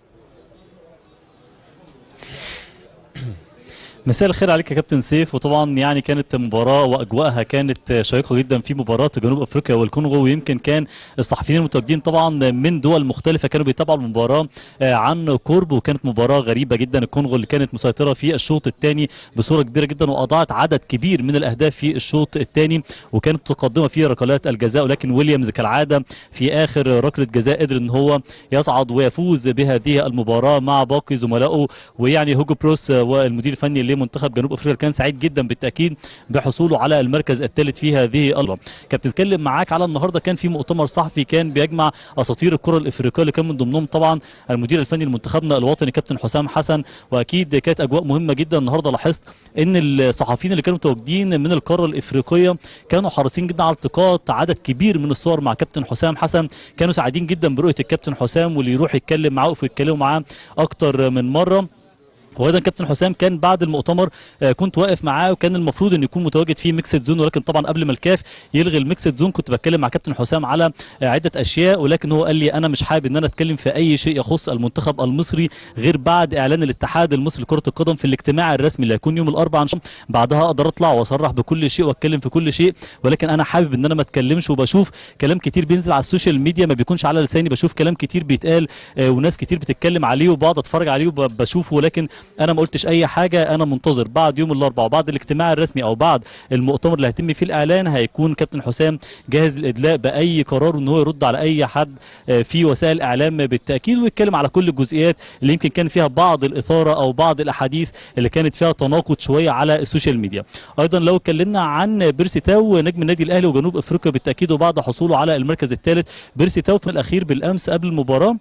مساء الخير عليك يا كابتن سيف وطبعا يعني كانت مباراة واجواءها كانت شيقة جدا في مباراة جنوب افريقيا والكونغو ويمكن كان الصحفيين المتواجدين طبعا من دول مختلفة كانوا بيتابعوا المباراة آه، عن قرب وكانت مباراة غريبة جدا الكونغو اللي كانت مسيطرة في الشوط الثاني بصورة كبيرة جدا واضاعت عدد كبير من الاهداف في الشوط الثاني وكانت متقدمة في ركلات الجزاء ولكن ويليامز كالعادة في اخر ركلة جزاء قدر ان هو يصعد ويفوز بهذه المباراة مع باقي زملائه ويعني هوجو بروس آه، والمدير الفني لمنتخب جنوب افريقيا كان سعيد جدا بالتاكيد بحصوله على المركز الثالث في هذه البطوله كابتن اتكلم معاك على النهارده كان في مؤتمر صحفي كان بيجمع اساطير الكره الافريقيه اللي كان من ضمنهم طبعا المدير الفني لمنتخبنا الوطني كابتن حسام حسن واكيد كانت اجواء مهمه جدا النهارده لاحظت ان الصحفيين اللي كانوا متواجدين من القاره الافريقيه كانوا حريصين جدا على التقاط عدد كبير من الصور مع كابتن حسام حسن كانوا سعيدين جدا برؤيه الكابتن حسام واللي يروح يتكلم معاه ويتكلموا معاه اكتر من مره وايضا كابتن حسام كان بعد المؤتمر آه، كنت واقف معاه وكان المفروض انه يكون متواجد في ميكسد زون ولكن طبعا قبل ما الكاف يلغي الميكسد زون كنت بتكلم مع كابتن حسام على آه، عده اشياء ولكن هو قال لي انا مش حابب ان انا اتكلم في اي شيء يخص المنتخب المصري غير بعد اعلان الاتحاد المصري لكره القدم في الاجتماع الرسمي اللي هيكون يوم الاربعاء إن شاء الله. بعدها اقدر اطلع واصرح بكل شيء واتكلم في كل شيء ولكن انا حابب ان انا ما اتكلمش وبشوف كلام كتير بينزل على السوشيال ميديا ما بيكونش على لساني بشوف كلام كتير بيتقال آه، وناس كتير بتتكلم عليه وبقعد اتفرج عليه وبشوفه ولكن انا ما قلتش اي حاجه انا منتظر بعد يوم الاربعاء وبعد الاجتماع الرسمي او بعد المؤتمر اللي هيتم فيه الاعلان هيكون كابتن حسام جاهز للادلاء باي قرار ان هو يرد على اي حد آه، في وسائل الاعلام بالتاكيد ويتكلم على كل الجزئيات اللي يمكن كان فيها بعض الاثاره او بعض الاحاديث اللي كانت فيها تناقض شويه على السوشيال ميديا ايضا لو اتكلمنا عن بيرسي تاو نجم النادي الاهلي وجنوب افريقيا بالتاكيد وبعد حصوله على المركز الثالث بيرسي تاو في الاخير بالامس قبل المباراه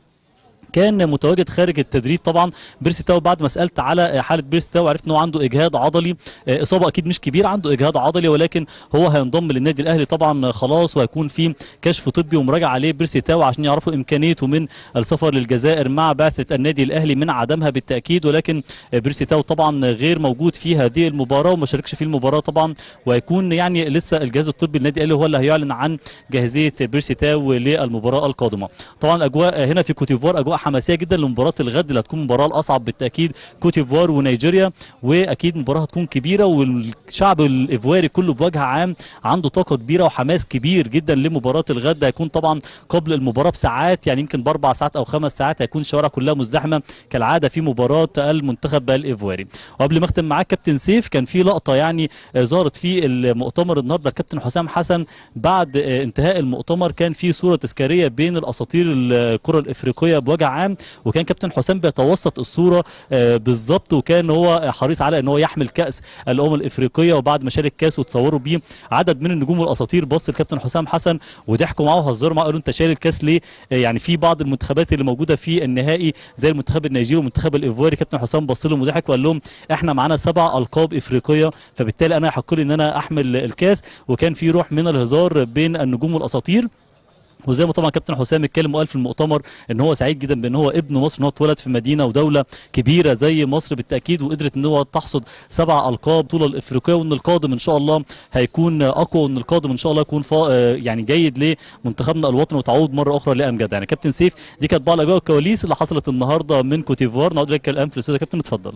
كان متواجد خارج التدريب طبعا بيرسي تاو بعد ما سالت على حاله بيرسي تاو عرفت ان هو عنده اجهاد عضلي آه، اصابه اكيد مش كبيره عنده اجهاد عضلي ولكن هو هينضم للنادي الاهلي طبعا خلاص وهيكون في كشف طبي ومراجعه عليه بيرسي تاو عشان يعرفوا امكانيته من السفر للجزائر مع بعثه النادي الاهلي من عدمها بالتاكيد ولكن آه، بيرسي تاو طبعا غير موجود في هذه المباراه وما شاركش في المباراه طبعا وهيكون يعني لسه الجهاز الطبي للنادي الاهلي هو اللي هيعلن عن جاهزيه بيرسي تاو للمباراه القادمه طبعا الاجواء هنا في كوتيفوار اجواء حماسيه جدا لمباراه الغد اللي هتكون المباراه الاصعب بالتاكيد كوتيفوار ونيجيريا واكيد مباراه هتكون كبيره والشعب الايفواري كله بوجه عام عنده طاقه كبيره وحماس كبير جدا لمباراه الغد هيكون طبعا قبل المباراه بساعات يعني يمكن باربع ساعات او خمس ساعات هيكون الشوارع كلها مزدحمه كالعاده في مباراه المنتخب الايفواري وقبل ما اختم معاك كابتن سيف كان في لقطه يعني آه، ظهرت في المؤتمر النهارده الكابتن حسام حسن بعد آه، انتهاء المؤتمر كان في صوره تذكاريه بين الاساطير الكره الافريقيه بوجه عام وكان كابتن حسام بيتوسط الصوره آه، بالظبط وكان هو حريص على ان هو يحمل كاس الامم الافريقيه وبعد ما شال الكاس وتصوروا بيه عدد من النجوم والاساطير بص الكابتن حسام حسن وضحكوا معاه وهزروا معاه قالوا انت شايل الكاس ليه آه، يعني في بعض المنتخبات اللي موجوده في النهائي زي المنتخب النيجيري والمنتخب الايفواري كابتن حسام بص لهم وضحك وقال لهم احنا معانا سبع القاب افريقيه فبالتالي انا يحق لي ان انا احمل الكاس وكان في روح من الهزار بين النجوم والاساطير وزي ما طبعا كابتن حسام اتكلم وقال في المؤتمر ان هو سعيد جدا بان هو ابن مصر ان هو اتولد في مدينه ودوله كبيره زي مصر بالتاكيد وقدرت ان هو تحصد سبع القاب طول الافريقيه وان القادم ان شاء الله هيكون اقوى وان القادم ان شاء الله يكون فا آه يعني جيد لمنتخبنا الوطني وتعود مره اخرى لامجد يعني كابتن سيف دي كانت بعض الاجواء والكواليس اللي حصلت النهارده من كوتيفوار نعود لك الان في الاستوديو كابتن اتفضل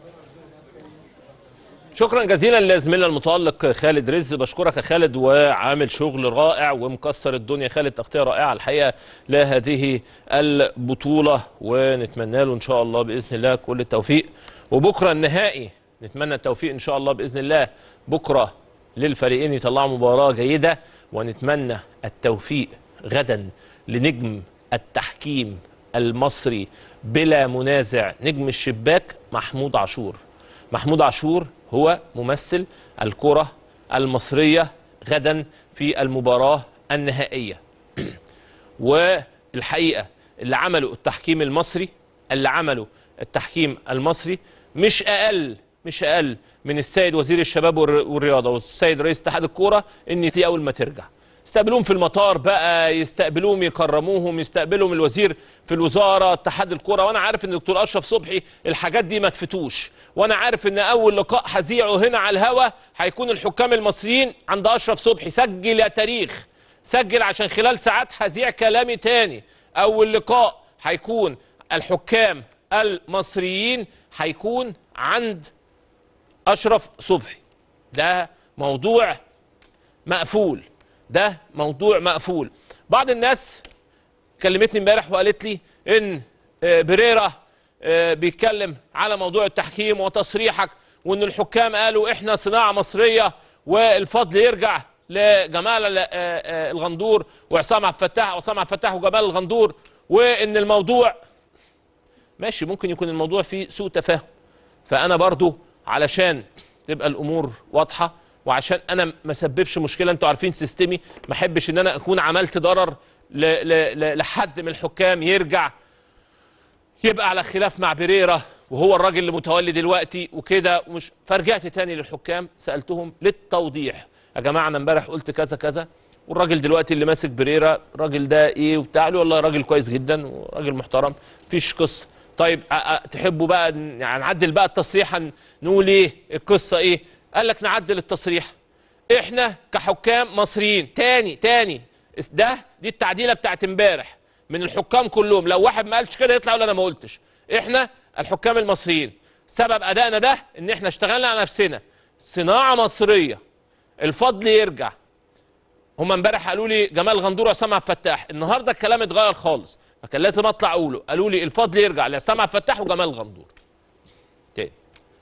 شكرا جزيلا لزميلنا المتالق خالد رز بشكرك يا خالد وعامل شغل رائع ومكسر الدنيا خالد تغطيه رائعه الحقيقه لهذه البطوله ونتمنى له ان شاء الله باذن الله كل التوفيق وبكره النهائي نتمنى التوفيق ان شاء الله باذن الله بكره للفريقين يطلعوا مباراه جيده ونتمنى التوفيق غدا لنجم التحكيم المصري بلا منازع نجم الشباك محمود عاشور محمود عاشور هو ممثل الكرة المصرية غدا في المباراة النهائية والحقيقة اللي عمله التحكيم المصري اللي عمله التحكيم المصري مش أقل مش أقل من السيد وزير الشباب والر- والرياضة والسيد رئيس اتحاد الكورة إن دي أول ما ترجع يستقبلوهم في المطار بقى يستقبلوهم يكرموهم يستقبلهم الوزير في الوزاره اتحاد الكره وانا عارف ان الدكتور اشرف صبحي الحاجات دي ما تفتوش وانا عارف ان اول لقاء هذيعه هنا على الهوا هيكون الحكام المصريين عند اشرف صبحي سجل يا تاريخ سجل عشان خلال ساعات هذيع كلامي تاني اول لقاء هيكون الحكام المصريين هيكون عند اشرف صبحي ده موضوع مقفول ده موضوع مقفول بعض الناس كلمتني امبارح وقالت لي ان آه، بريرا آه، بيتكلم على موضوع التحكيم وتصريحك وان الحكام قالوا احنا صناعه مصريه والفضل يرجع لجمال ال- آه، آه، الغندور وعصام عبد الفتاح وعصام عبد الفتاح وجمال الغندور وان الموضوع ماشي ممكن يكون الموضوع فيه سوء تفاهم فانا برضو علشان تبقى الامور واضحه وعشان انا ما سببش مشكله انتوا عارفين سيستمي ما احبش ان انا اكون عملت ضرر ل ل ل لحد من الحكام يرجع يبقى على خلاف مع بريرا وهو الراجل اللي متولي دلوقتي وكده ومش فرجعت تاني للحكام سالتهم للتوضيح يا جماعه انا امبارح قلت كذا كذا والراجل دلوقتي اللي ماسك بريرا الراجل ده ايه وبتاع قالوا والله راجل كويس جدا وراجل محترم مفيش قصه طيب أ- أ- تحبوا بقى ن- يعني نعدل بقى التصريح هن- نقول ايه القصه ايه قال لك نعدل التصريح احنا كحكام مصريين تاني تاني اس- ده دي التعديله بتاعت امبارح من الحكام كلهم لو واحد ما قالش كده يطلع يقول انا ما قلتش احنا الحكام المصريين سبب ادائنا ده ان احنا اشتغلنا على نفسنا صناعه مصريه الفضل يرجع هم امبارح قالوا لي جمال غندور وعصام عبد الفتاح النهارده الكلام اتغير خالص فكان لازم اطلع اقوله قالوا لي الفضل يرجع لعصام عبد الفتاح وجمال غندور تاني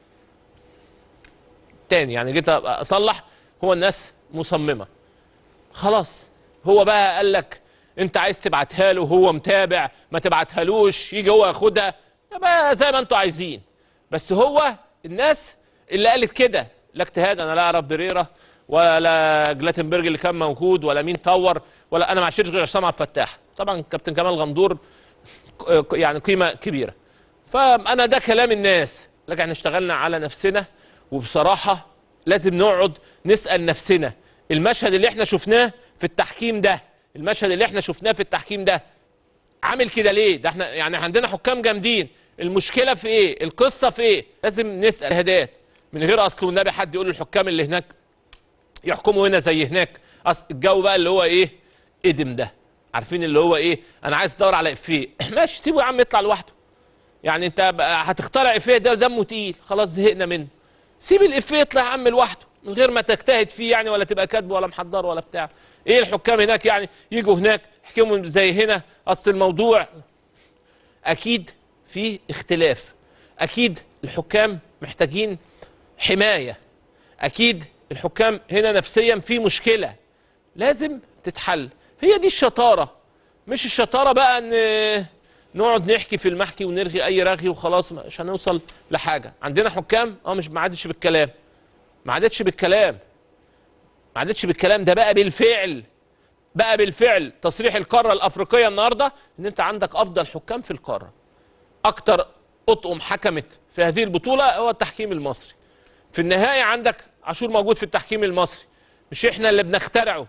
تاني يعني جيت اصلح هو الناس مصممه خلاص هو بقى قال لك انت عايز تبعتها له هو متابع ما تبعتهالوش يجي هو ياخدها يبقى زي ما انتوا عايزين بس هو الناس اللي قالت كده لا اجتهاد انا لا اعرف بريرا ولا جلاتنبرج اللي كان موجود ولا مين طور ولا انا ما عشرش غير عصام عبد الفتاح طبعا كابتن كمال غندور ك- يعني قيمه كبيره فانا ده كلام الناس لكن احنا اشتغلنا على نفسنا وبصراحه لازم نقعد نسال نفسنا المشهد اللي احنا شفناه في التحكيم ده المشهد اللي احنا شفناه في التحكيم ده عامل كده ليه ده احنا يعني عندنا حكام جامدين المشكله في ايه القصه في ايه لازم نسال هدات من غير اصل والنبي حد يقول للحكام اللي هناك يحكموا هنا زي هناك اصل الجو بقى اللي هو ايه ادم ده عارفين اللي هو ايه انا عايز ادور على افيه ماشي سيبه يا عم يطلع لوحده يعني انت بقى هتخترع افيه ده دمه تقيل خلاص زهقنا منه سيب الافيه يطلع يا عم لوحده من غير ما تجتهد فيه يعني ولا تبقى كاتبه ولا محضره ولا بتاع ايه الحكام هناك يعني يجوا هناك يحكموا زي هنا اصل الموضوع اكيد في اختلاف اكيد الحكام محتاجين حمايه اكيد الحكام هنا نفسيا في مشكله لازم تتحل هي دي الشطاره مش الشطاره بقى ان نقعد نحكي في المحكي ونرغي اي رغي وخلاص مش هنوصل لحاجه عندنا حكام اه مش ما عادش بالكلام ما عادتش بالكلام ما عادتش بالكلام ده بقى بالفعل بقى بالفعل تصريح القاره الافريقيه النهارده ان انت عندك افضل حكام في القاره اكتر اطقم حكمت في هذه البطوله هو التحكيم المصري في النهايه عندك عاشور موجود في التحكيم المصري مش احنا اللي بنخترعه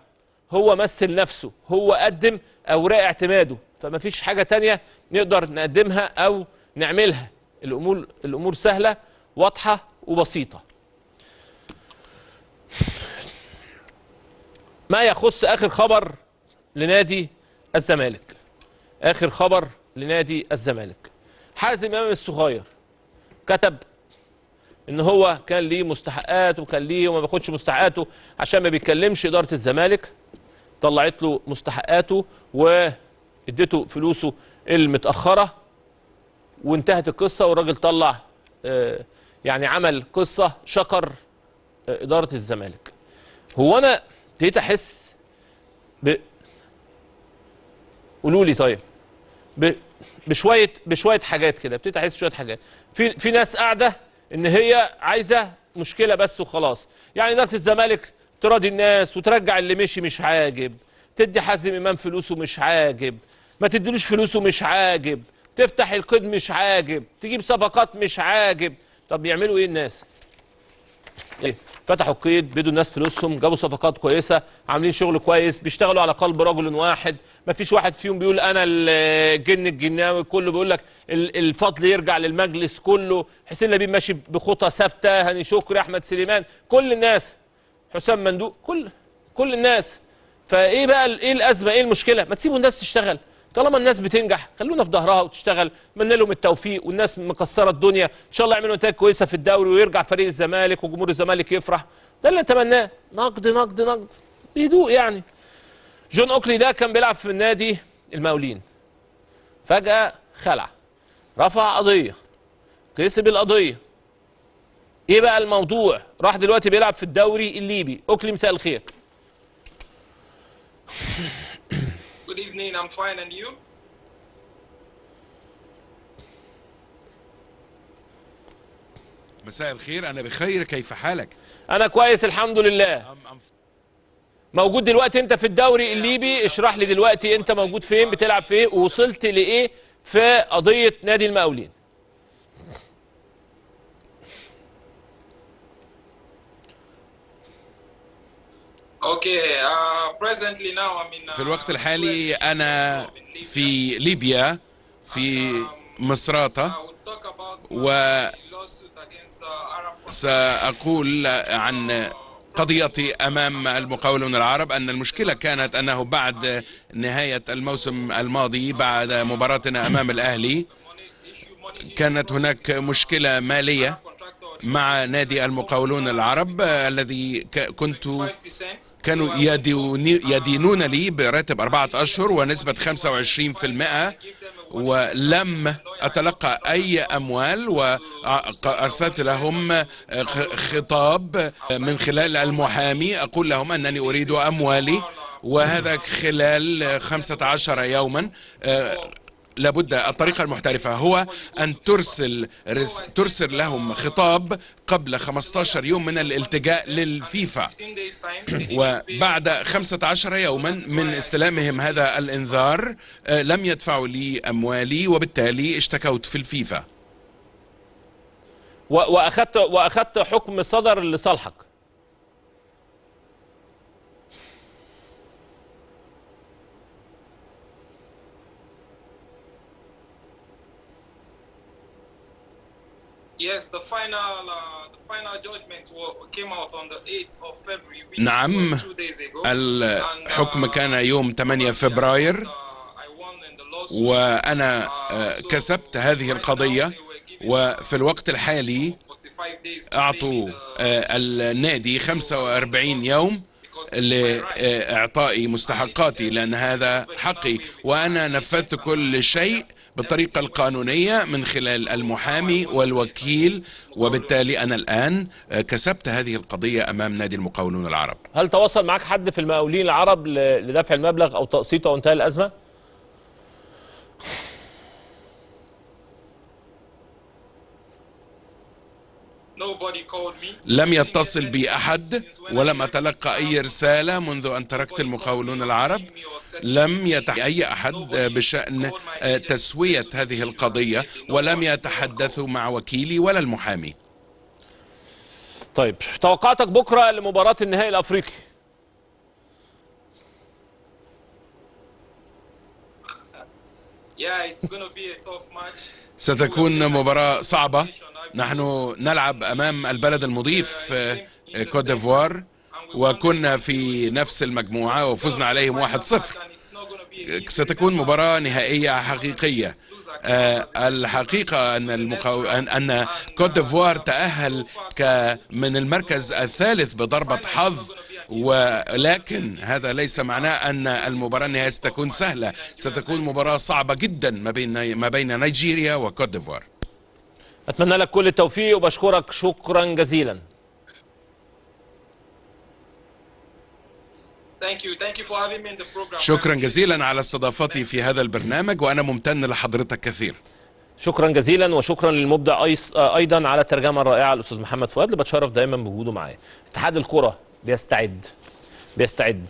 هو مثل نفسه هو قدم اوراق اعتماده فما فيش حاجه تانية نقدر نقدمها او نعملها الامور الامور سهله واضحه وبسيطه ما يخص اخر خبر لنادي الزمالك اخر خبر لنادي الزمالك حازم امام الصغير كتب ان هو كان ليه مستحقات وكان ليه وما بياخدش مستحقاته عشان ما بيتكلمش اداره الزمالك طلعت له مستحقاته واديته فلوسه المتاخره وانتهت القصه والراجل طلع آه، يعني عمل قصه شكر آه، اداره الزمالك هو انا ابتديت احس ب قولوا لي طيب ب... بشويه بشويه حاجات كده ابتديت احس شويه حاجات في في ناس قاعده ان هي عايزه مشكله بس وخلاص يعني اداره الزمالك تراضي الناس وترجع اللي مشي مش عاجب تدي حازم امام فلوسه مش عاجب ما تديلوش فلوسه مش عاجب تفتح القيد مش عاجب تجيب صفقات مش عاجب طب يعملوا ايه الناس ايه فتحوا القيد بيدوا الناس فلوسهم جابوا صفقات كويسه عاملين شغل كويس بيشتغلوا على قلب رجل واحد ما فيش واحد فيهم بيقول انا الجن الجناوي كله بيقول لك ال- الفضل يرجع للمجلس كله حسين لبيب ماشي بخطى ثابته هاني شكري احمد سليمان كل الناس حسام مندوق كل كل الناس فايه بقى ال- ايه الازمه ايه المشكله ما تسيبوا الناس تشتغل طالما الناس بتنجح خلونا في ظهرها وتشتغل اتمنى لهم التوفيق والناس مكسره الدنيا ان شاء الله يعملوا نتائج كويسه في الدوري ويرجع فريق الزمالك وجمهور الزمالك يفرح ده اللي نتمناه نقد نقد نقد بهدوء يعني جون اوكلي ده كان بيلعب في النادي المقاولين فجاه خلع رفع قضيه كسب القضيه ايه بقى الموضوع راح دلوقتي بيلعب في الدوري الليبي اوكلي مساء الخير Good evening, I'm fine, and you? مساء الخير أنا بخير كيف حالك؟ انا كويس الحمد لله أم أم موجود دلوقتي انت في الدوري الليبي اشرح لي دلوقتي انت موجود فين بتلعب في ايه ووصلت لايه في قضيه نادي المقاولين Okay, uh, presently now I'm in. Uh, في الوقت الحالي أنا في ليبيا في مصراتة I will talk about و- my lawsuit against the Arab سأقول عن قضيتي أمام المقاولون العرب أن المشكلة كانت أنه بعد نهاية الموسم الماضي بعد مباراتنا أمام الأهلي money issue, money كانت هناك مشكلة مالية contractor مع نادي المقاولون العرب الذي ك- كنت 5%. كانوا يديوني- يدينون لي براتب أربعة أشهر ونسبة 25% ولم أتلقى أي أموال وأرسلت لهم خ- خطاب من خلال المحامي أقول لهم أنني أريد أموالي وهذا خلال 15 يوما لابد الطريقة المحترفة هو أن ترسل رس ترسل لهم خطاب قبل 15 يوم من الالتجاء للفيفا 15 days time. they didn't pay. وبعد 15 يوما من استلامهم هذا الانذار آه، لم يدفعوا لي اموالي وبالتالي اشتكوت في الفيفا و- واخدت واخدت حكم صدر لصالحك Yes, the final, uh, the final judgment wa- came out on the 8th of February, which نعم. was two days ago. الحكم And, uh, كان يوم 8 فبراير uh, I won in the lawsuit. وانا آه، كسبت هذه القضيه وفي الوقت الحالي 45 days to pay me اعطوا the- آه، النادي 45 يوم لاعطائي مستحقاتي لان هذا حقي وانا نفذت كل شيء بالطريقه القانونيه من خلال المحامي والوكيل وبالتالي انا الان آه، كسبت هذه القضيه امام نادي المقاولون العرب هل تواصل معاك حد في المقاولين العرب ل- لدفع المبلغ او تقسيطه او انتهاء الازمه Nobody called me. لم يتصل بي احد ولم اتلقى اي رساله منذ ان تركت المقاولون العرب لم يتح اي احد بشان تسويه هذه القضيه ولم يتحدثوا مع وكيلي ولا المحامي طيب توقعاتك بكره لمباراه النهائي الافريقي Yeah, it's gonna be a tough match. ستكون مباراة صعبة نحن نلعب أمام البلد المضيف آه، كوت ديفوار وكنا في نفس المجموعة وفزنا عليهم 1-0 ستكون مباراة نهائية حقيقية آه، الحقيقة أن المقاو... أن أن كوت ديفوار تأهل ك... من المركز الثالث بضربة حظ ولكن هذا ليس معناه أن المباراة النهائية ستكون سهلة ستكون مباراة صعبة جدا ما بين ما بين نيجيريا وكوت ديفوار اتمنى لك كل التوفيق وبشكرك شكرا جزيلا Thank you. Thank you for having me in the program. شكرا جزيلا على استضافتي في هذا البرنامج وأنا ممتن لحضرتك كثير شكرا جزيلا وشكرا للمبدع أيس- آه، ايضا على الترجمه الرائعه الاستاذ محمد فؤاد اللي بتشرف دايما بوجوده معايا اتحاد الكره بيستعد بيستعد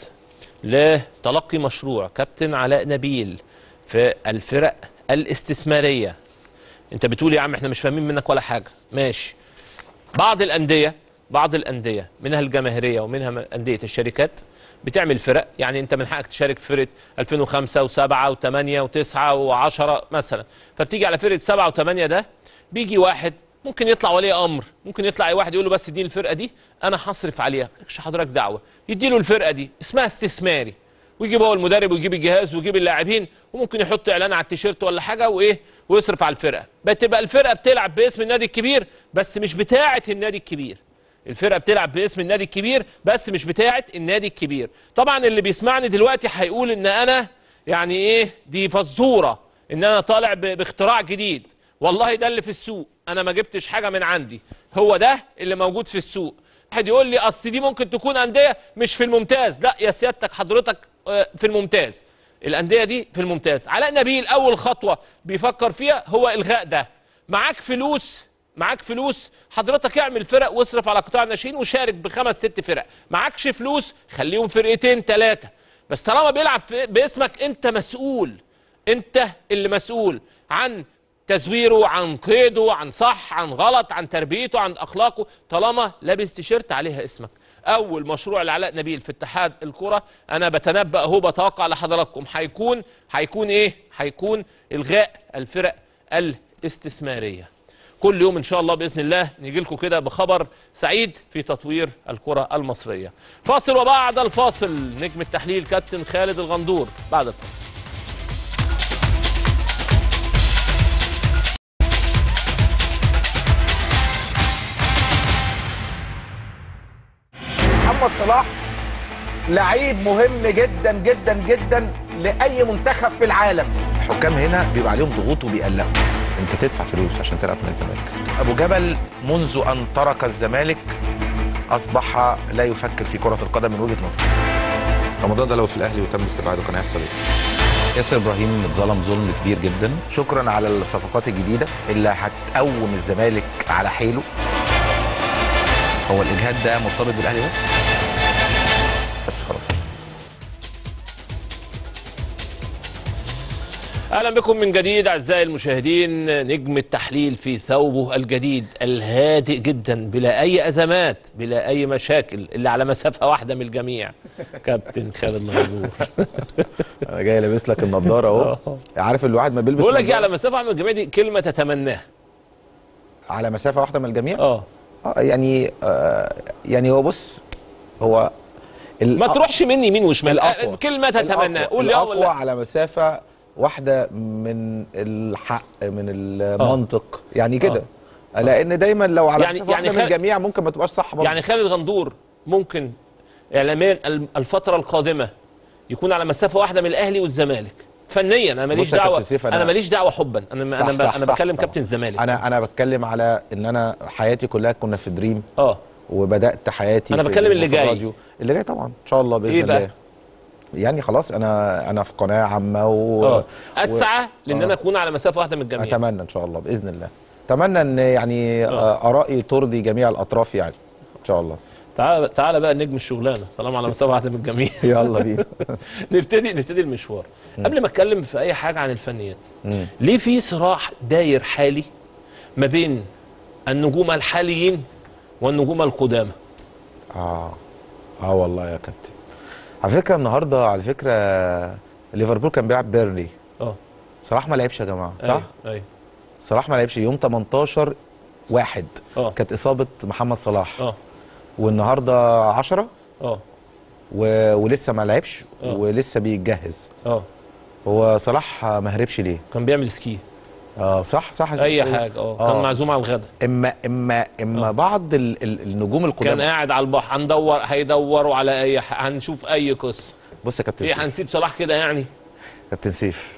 لتلقي مشروع كابتن علاء نبيل في الفرق الاستثماريه انت بتقول يا عم احنا مش فاهمين منك ولا حاجه ماشي بعض الانديه بعض الانديه منها الجماهيريه ومنها م- انديه الشركات بتعمل فرق يعني انت من حقك تشارك في فرقه 2005 و7 و8 و9 و10 مثلا فبتيجي على فرقه 7 و8 ده بيجي واحد ممكن يطلع ولي امر ممكن يطلع اي واحد يقول له بس اديني الفرقه دي انا هصرف عليها مالكش حضرتك دعوه يدي له الفرقه دي اسمها استثماري ويجيب هو المدرب ويجيب الجهاز ويجيب اللاعبين وممكن يحط اعلان على التيشيرت ولا حاجه وايه ويصرف على الفرقه بتبقى الفرقه بتلعب باسم النادي الكبير بس مش بتاعه النادي الكبير الفرقه بتلعب باسم النادي الكبير بس مش بتاعه النادي الكبير طبعا اللي بيسمعني دلوقتي هيقول ان انا يعني ايه دي فزوره ان انا طالع ب- باختراع جديد والله ده اللي في السوق انا ما جبتش حاجه من عندي هو ده اللي موجود في السوق واحد يقول لي اصل دي ممكن تكون انديه مش في الممتاز لا يا سيادتك حضرتك آه، في الممتاز الانديه دي في الممتاز علاء نبيل اول خطوه بيفكر فيها هو الغاء ده معاك فلوس معاك فلوس حضرتك اعمل فرق واصرف على قطاع الناشئين وشارك بخمس ست فرق معكش فلوس خليهم فرقتين ثلاثه بس طالما بيلعب في- باسمك انت مسؤول انت اللي مسؤول عن تزويره عن قيده عن صح عن غلط عن تربيته عن اخلاقه طالما لابس تيشيرت عليها اسمك اول مشروع لعلاء نبيل في اتحاد الكره انا بتنبأ اهو بتوقع لحضراتكم هيكون هيكون ايه هيكون الغاء الفرق الاستثماريه كل يوم ان شاء الله باذن الله نيجي لكم كده بخبر سعيد في تطوير الكره المصريه فاصل وبعد الفاصل نجم التحليل كابتن خالد الغندور بعد الفاصل محمد صلاح لعيب مهم جدا جدا جدا لاي منتخب في العالم الحكام هنا بيبقى عليهم ضغوط وبيقلقوا انت تدفع فلوس عشان تلعب في الزمالك ابو جبل منذ ان ترك الزمالك اصبح لا يفكر في كره القدم من وجهه نظري رمضان ده لو في الاهلي وتم استبعاده كان هيحصل ايه ياسر ابراهيم اتظلم ظلم كبير جدا شكرا على الصفقات الجديده اللي هتقوم الزمالك على حيله هو الاجهاد ده مرتبط بالاهلي بس بس خلاص اهلا بكم من جديد اعزائي المشاهدين نجم التحليل في ثوبه الجديد الهادئ جدا بلا اي ازمات بلا اي مشاكل اللي على مسافه واحده من الجميع كابتن خالد مغلور انا جاي لابس لك النضاره اهو عارف الواحد ما بيلبس بقول لك ايه نضارة على مسافه واحده من الجميع دي كلمه تتمناها على مسافه واحده من الجميع اه اه يعني آه يعني هو بص هو ال- ما تروحش مني يمين وشمال الأقوى. آه، كلمه تتمناها الأقوى- قول لي اه الأقوى ولا لا. على مسافة واحدة من الحق من المنطق يعني كده لأن دايما لو على يعني- مسافة يعني واحدة من خل- الجميع ممكن ما تبقاش صح برضه يعني خالد غندور ممكن اعلاميا الم- الفتره القادمه يكون على مسافه واحده من الاهلي والزمالك فنيا انا ماليش بص يا كابتن دعوه سيف، أنا- انا ماليش دعوه حبا انا صح انا صح انا صح بتكلم طبعا. كابتن الزمالك أنا أنا بتكلم على إن أنا حياتي كلها كنا في دريم اه وبدأت حياتي أنا في بتكلم اللي في جاي. الراديو. اللي جاي طبعا إن شاء الله بإذن إيه بقى؟ الله يعني خلاص أنا أنا في قناة عامة و... اه اسعى لان آه. انا اكون على مسافه واحده من الجميع اتمنى ان شاء الله باذن الله اتمنى ان يعني آه، ارائي ترضي جميع الاطراف يعني ان شاء الله تعال تعال بقى نجم الشغلانه طالما على مسافه واحده من الجميع يلا بينا نبتدي نبتدي المشوار قبل ما اتكلم في اي حاجه عن الفنيات ليه في صراع داير حالي ما بين النجوم الحاليين والنجوم القدامى اه اه والله يا كابتن على فكره النهارده على فكره ليفربول كان بيلعب بيرلي اه صلاح ما لعبش يا جماعه صح ايوه ايوه صلاح ما لعبش يوم 18 واحد اه كانت اصابه محمد صلاح اه والنهارده 10 اه و... ولسه ما لعبش آه. ولسه بيتجهز اه هو صلاح ما هربش ليه كان بيعمل سكي اه صح صح اي حاجه اه كان آه. معزوم على الغدا اما اما اما آه. بعض ال... ال... النجوم كان القدامى قاعد على البحر هندور هيدوروا على اي ح... هنشوف اي قصه بص يا كابتن ايه سيف هنسيب صلاح كده يعني كابتن سيف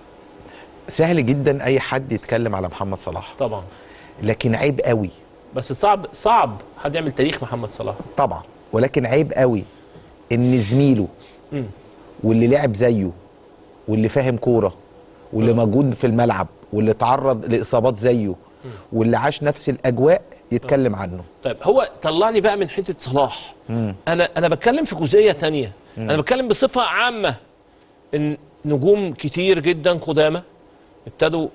سهل جدا اي حد يتكلم على محمد صلاح طبعا لكن عيب قوي بس صعب صعب حد يعمل تاريخ محمد صلاح طبعا ولكن عيب قوي ان زميله مم. واللي لعب زيه واللي فاهم كوره واللي موجود في الملعب واللي تعرض لاصابات زيه واللي عاش نفس الاجواء يتكلم عنه طيب هو طلعني بقى من حته صلاح انا انا بتكلم في جزئيه ثانيه انا بتكلم بصفه عامه ان نجوم كتير جدا قدامى ابتدوا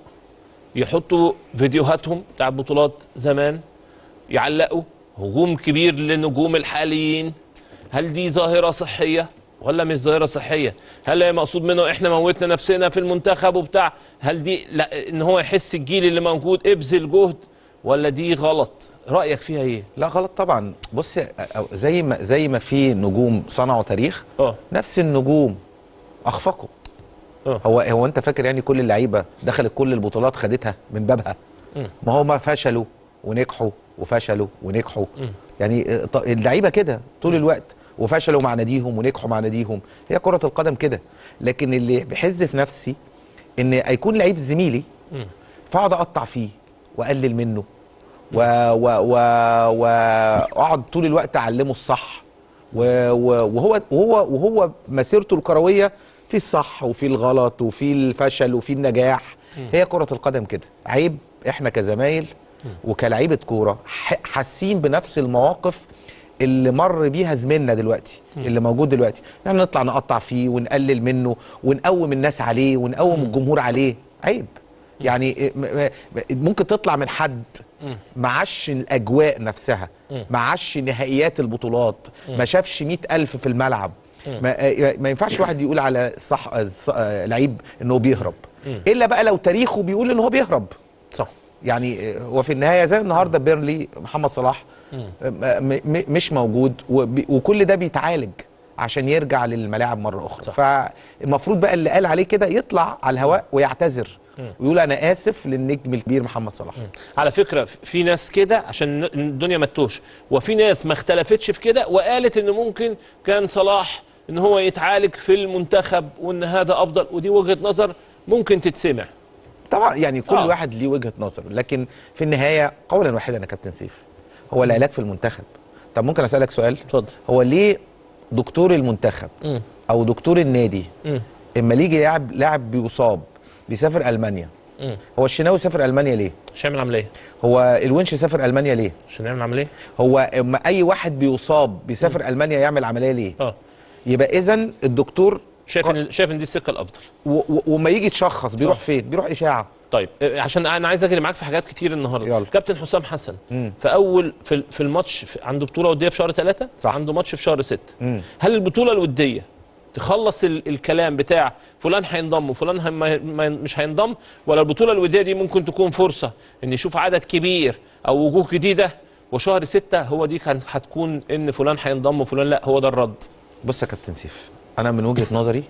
يحطوا فيديوهاتهم بتاع بطولات زمان يعلقوا هجوم كبير للنجوم الحاليين هل دي ظاهره صحيه ولا مش ظاهره صحيه هل هي مقصود منه احنا موتنا نفسنا في المنتخب وبتاع هل دي لا ان هو يحس الجيل اللي موجود ابذل جهد ولا دي غلط رايك فيها ايه لا غلط طبعا بص أو- زي ما زي ما في نجوم صنعوا تاريخ اه نفس النجوم اخفقوا آه. هو هو انت فاكر يعني كل اللعيبه دخلت كل البطولات خدتها من بابها ما هم فشلوا ونجحوا وفشلوا ونجحوا يعني آه، ط- اللعيبه كده طول الوقت وفشلوا مع ناديهم ونجحوا مع ناديهم هي كره القدم كده لكن اللي بيحز في نفسي ان هيكون لعيب زميلي فاقعد اقطع فيه واقلل منه و و و واقعد طول الوقت اعلمه الصح و و وهو وهو وهو مسيرته الكرويه في الصح وفي الغلط وفي الفشل وفي النجاح هي كره القدم كده عيب احنا كزمايل وكلعيبه كوره ح- حاسين بنفس المواقف اللي مر بيها زميلنا دلوقتي اللي موجود دلوقتي يعني نطلع نقطع فيه ونقلل منه ونقوم الناس عليه ونقوم الجمهور عليه عيب يعني م- م- ممكن تطلع من حد معاش الاجواء نفسها معاش نهائيات البطولات ما شافش مئة ألف في الملعب ما, ما ينفعش واحد يقول على صح الص- لعيب انه بيهرب الا بقى لو تاريخه بيقول ان هو بيهرب صح يعني هو في النهايه زي النهارده بيرلي محمد صلاح م- م- مش موجود وبي- وكل ده بيتعالج عشان يرجع للملاعب مره اخرى صح. فالمفروض بقى اللي قال عليه كده يطلع على الهواء ويعتذر ويقول انا اسف للنجم الكبير محمد صلاح على فكره في ناس كده عشان ن- الدنيا ما تتوش وفي ناس ما اختلفتش في كده وقالت ان ممكن كان صلاح ان هو يتعالج في المنتخب وان هذا افضل ودي وجهه نظر ممكن تتسمع طبعا يعني كل آه. آه. واحد ليه وجهه نظر لكن في النهايه قولا واحدا يا كابتن سيف هو العلاج في المنتخب طب ممكن اسالك سؤال اتفضل هو ليه دكتور المنتخب مم. او دكتور النادي مم. اما يجي لاعب لاعب بيصاب بيسافر المانيا مم. هو الشناوي سافر المانيا ليه مش هيعمل عمليه هو الونش سافر المانيا ليه مش هنعمل عمليه هو اما اي واحد بيصاب بيسافر المانيا يعمل عمليه ليه اه يبقى اذا الدكتور شايف ان شايف ان دي السكه الافضل و- و- وما يجي يتشخص بيروح آه. فين بيروح اشاعه طيب آه، عشان انا عايز اجري معاك في حاجات كتير النهارده يلا. كابتن حسام حسن مم. في اول في, في الماتش في عنده بطوله وديه في شهر ثلاثة صح. عنده ماتش في شهر ستة مم. هل البطوله الوديه تخلص ال الكلام بتاع فلان هينضم وفلان هي ما ما مش هينضم ولا البطوله الوديه دي ممكن تكون فرصه ان يشوف عدد كبير او وجوه جديده وشهر ستة هو دي كانت هتكون ان فلان هينضم وفلان لا هو ده الرد بص يا كابتن سيف انا من وجهه نظري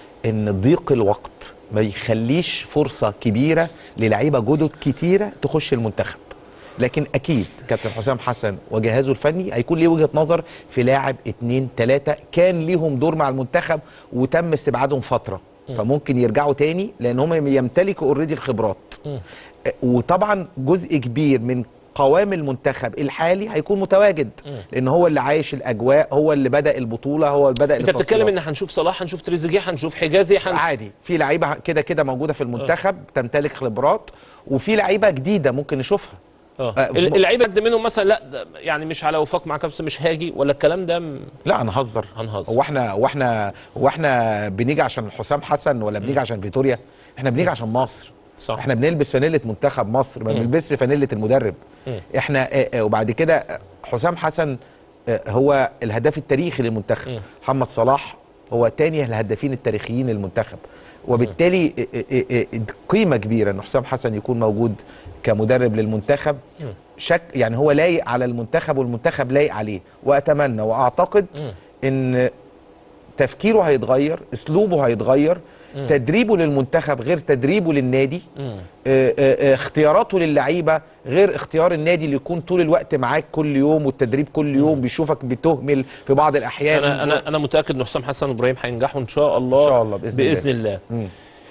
ان ضيق الوقت ما يخليش فرصه كبيره للعيبه جدد كتيره تخش المنتخب لكن اكيد كابتن حسام حسن وجهازه الفني هيكون ليه وجهه نظر في لاعب اتنين تلاته كان ليهم دور مع المنتخب وتم استبعادهم فتره فممكن يرجعوا تاني لان هم يمتلكوا اوريدي الخبرات آه، وطبعا جزء كبير من قوام المنتخب الحالي هيكون متواجد لان هو اللي عايش الاجواء هو اللي بدا البطوله هو اللي بدا انت بتتكلم التصفيات. ان هنشوف صلاح هنشوف تريزيجيه هنشوف حجازي هن... عادي في لعيبه كده كده موجوده في المنتخب تمتلك خبرات وفي لعيبه جديده ممكن نشوفها اه آه، ال- اللعيبه قد منهم مثلا لا ده يعني مش على وفاق مع كابتن مش هاجي ولا الكلام ده م- لا هنهزر هنهزر. هو احنا هو احنا هو احنا بنيجي عشان حسام حسن ولا بنيجي عشان فيتوريا احنا بنيجي عشان مصر صح. احنا بنلبس فانيله منتخب مصر ما بنلبسش فانيله المدرب احنا اه اه وبعد كده آه، حسام حسن اه هو الهداف التاريخي للمنتخب محمد صلاح هو تاني الهدافين التاريخيين للمنتخب وبالتالي ا- ا- ا- قيمه كبيره ان حسام حسن يكون موجود كمدرب للمنتخب شك يعني هو لايق على المنتخب والمنتخب لايق عليه واتمنى واعتقد ان تفكيره هيتغير اسلوبه هيتغير تدريبه للمنتخب غير تدريبه للنادي آه، آه، آه، اختياراته للعيبه غير اختيار النادي اللي يكون طول الوقت معاك كل يوم والتدريب كل يوم بيشوفك بتهمل في بعض الاحيان انا انا انا متاكد ان حسام حسن وابراهيم هينجحوا ان شاء الله إن شاء الله بإذن باذن الله, الله.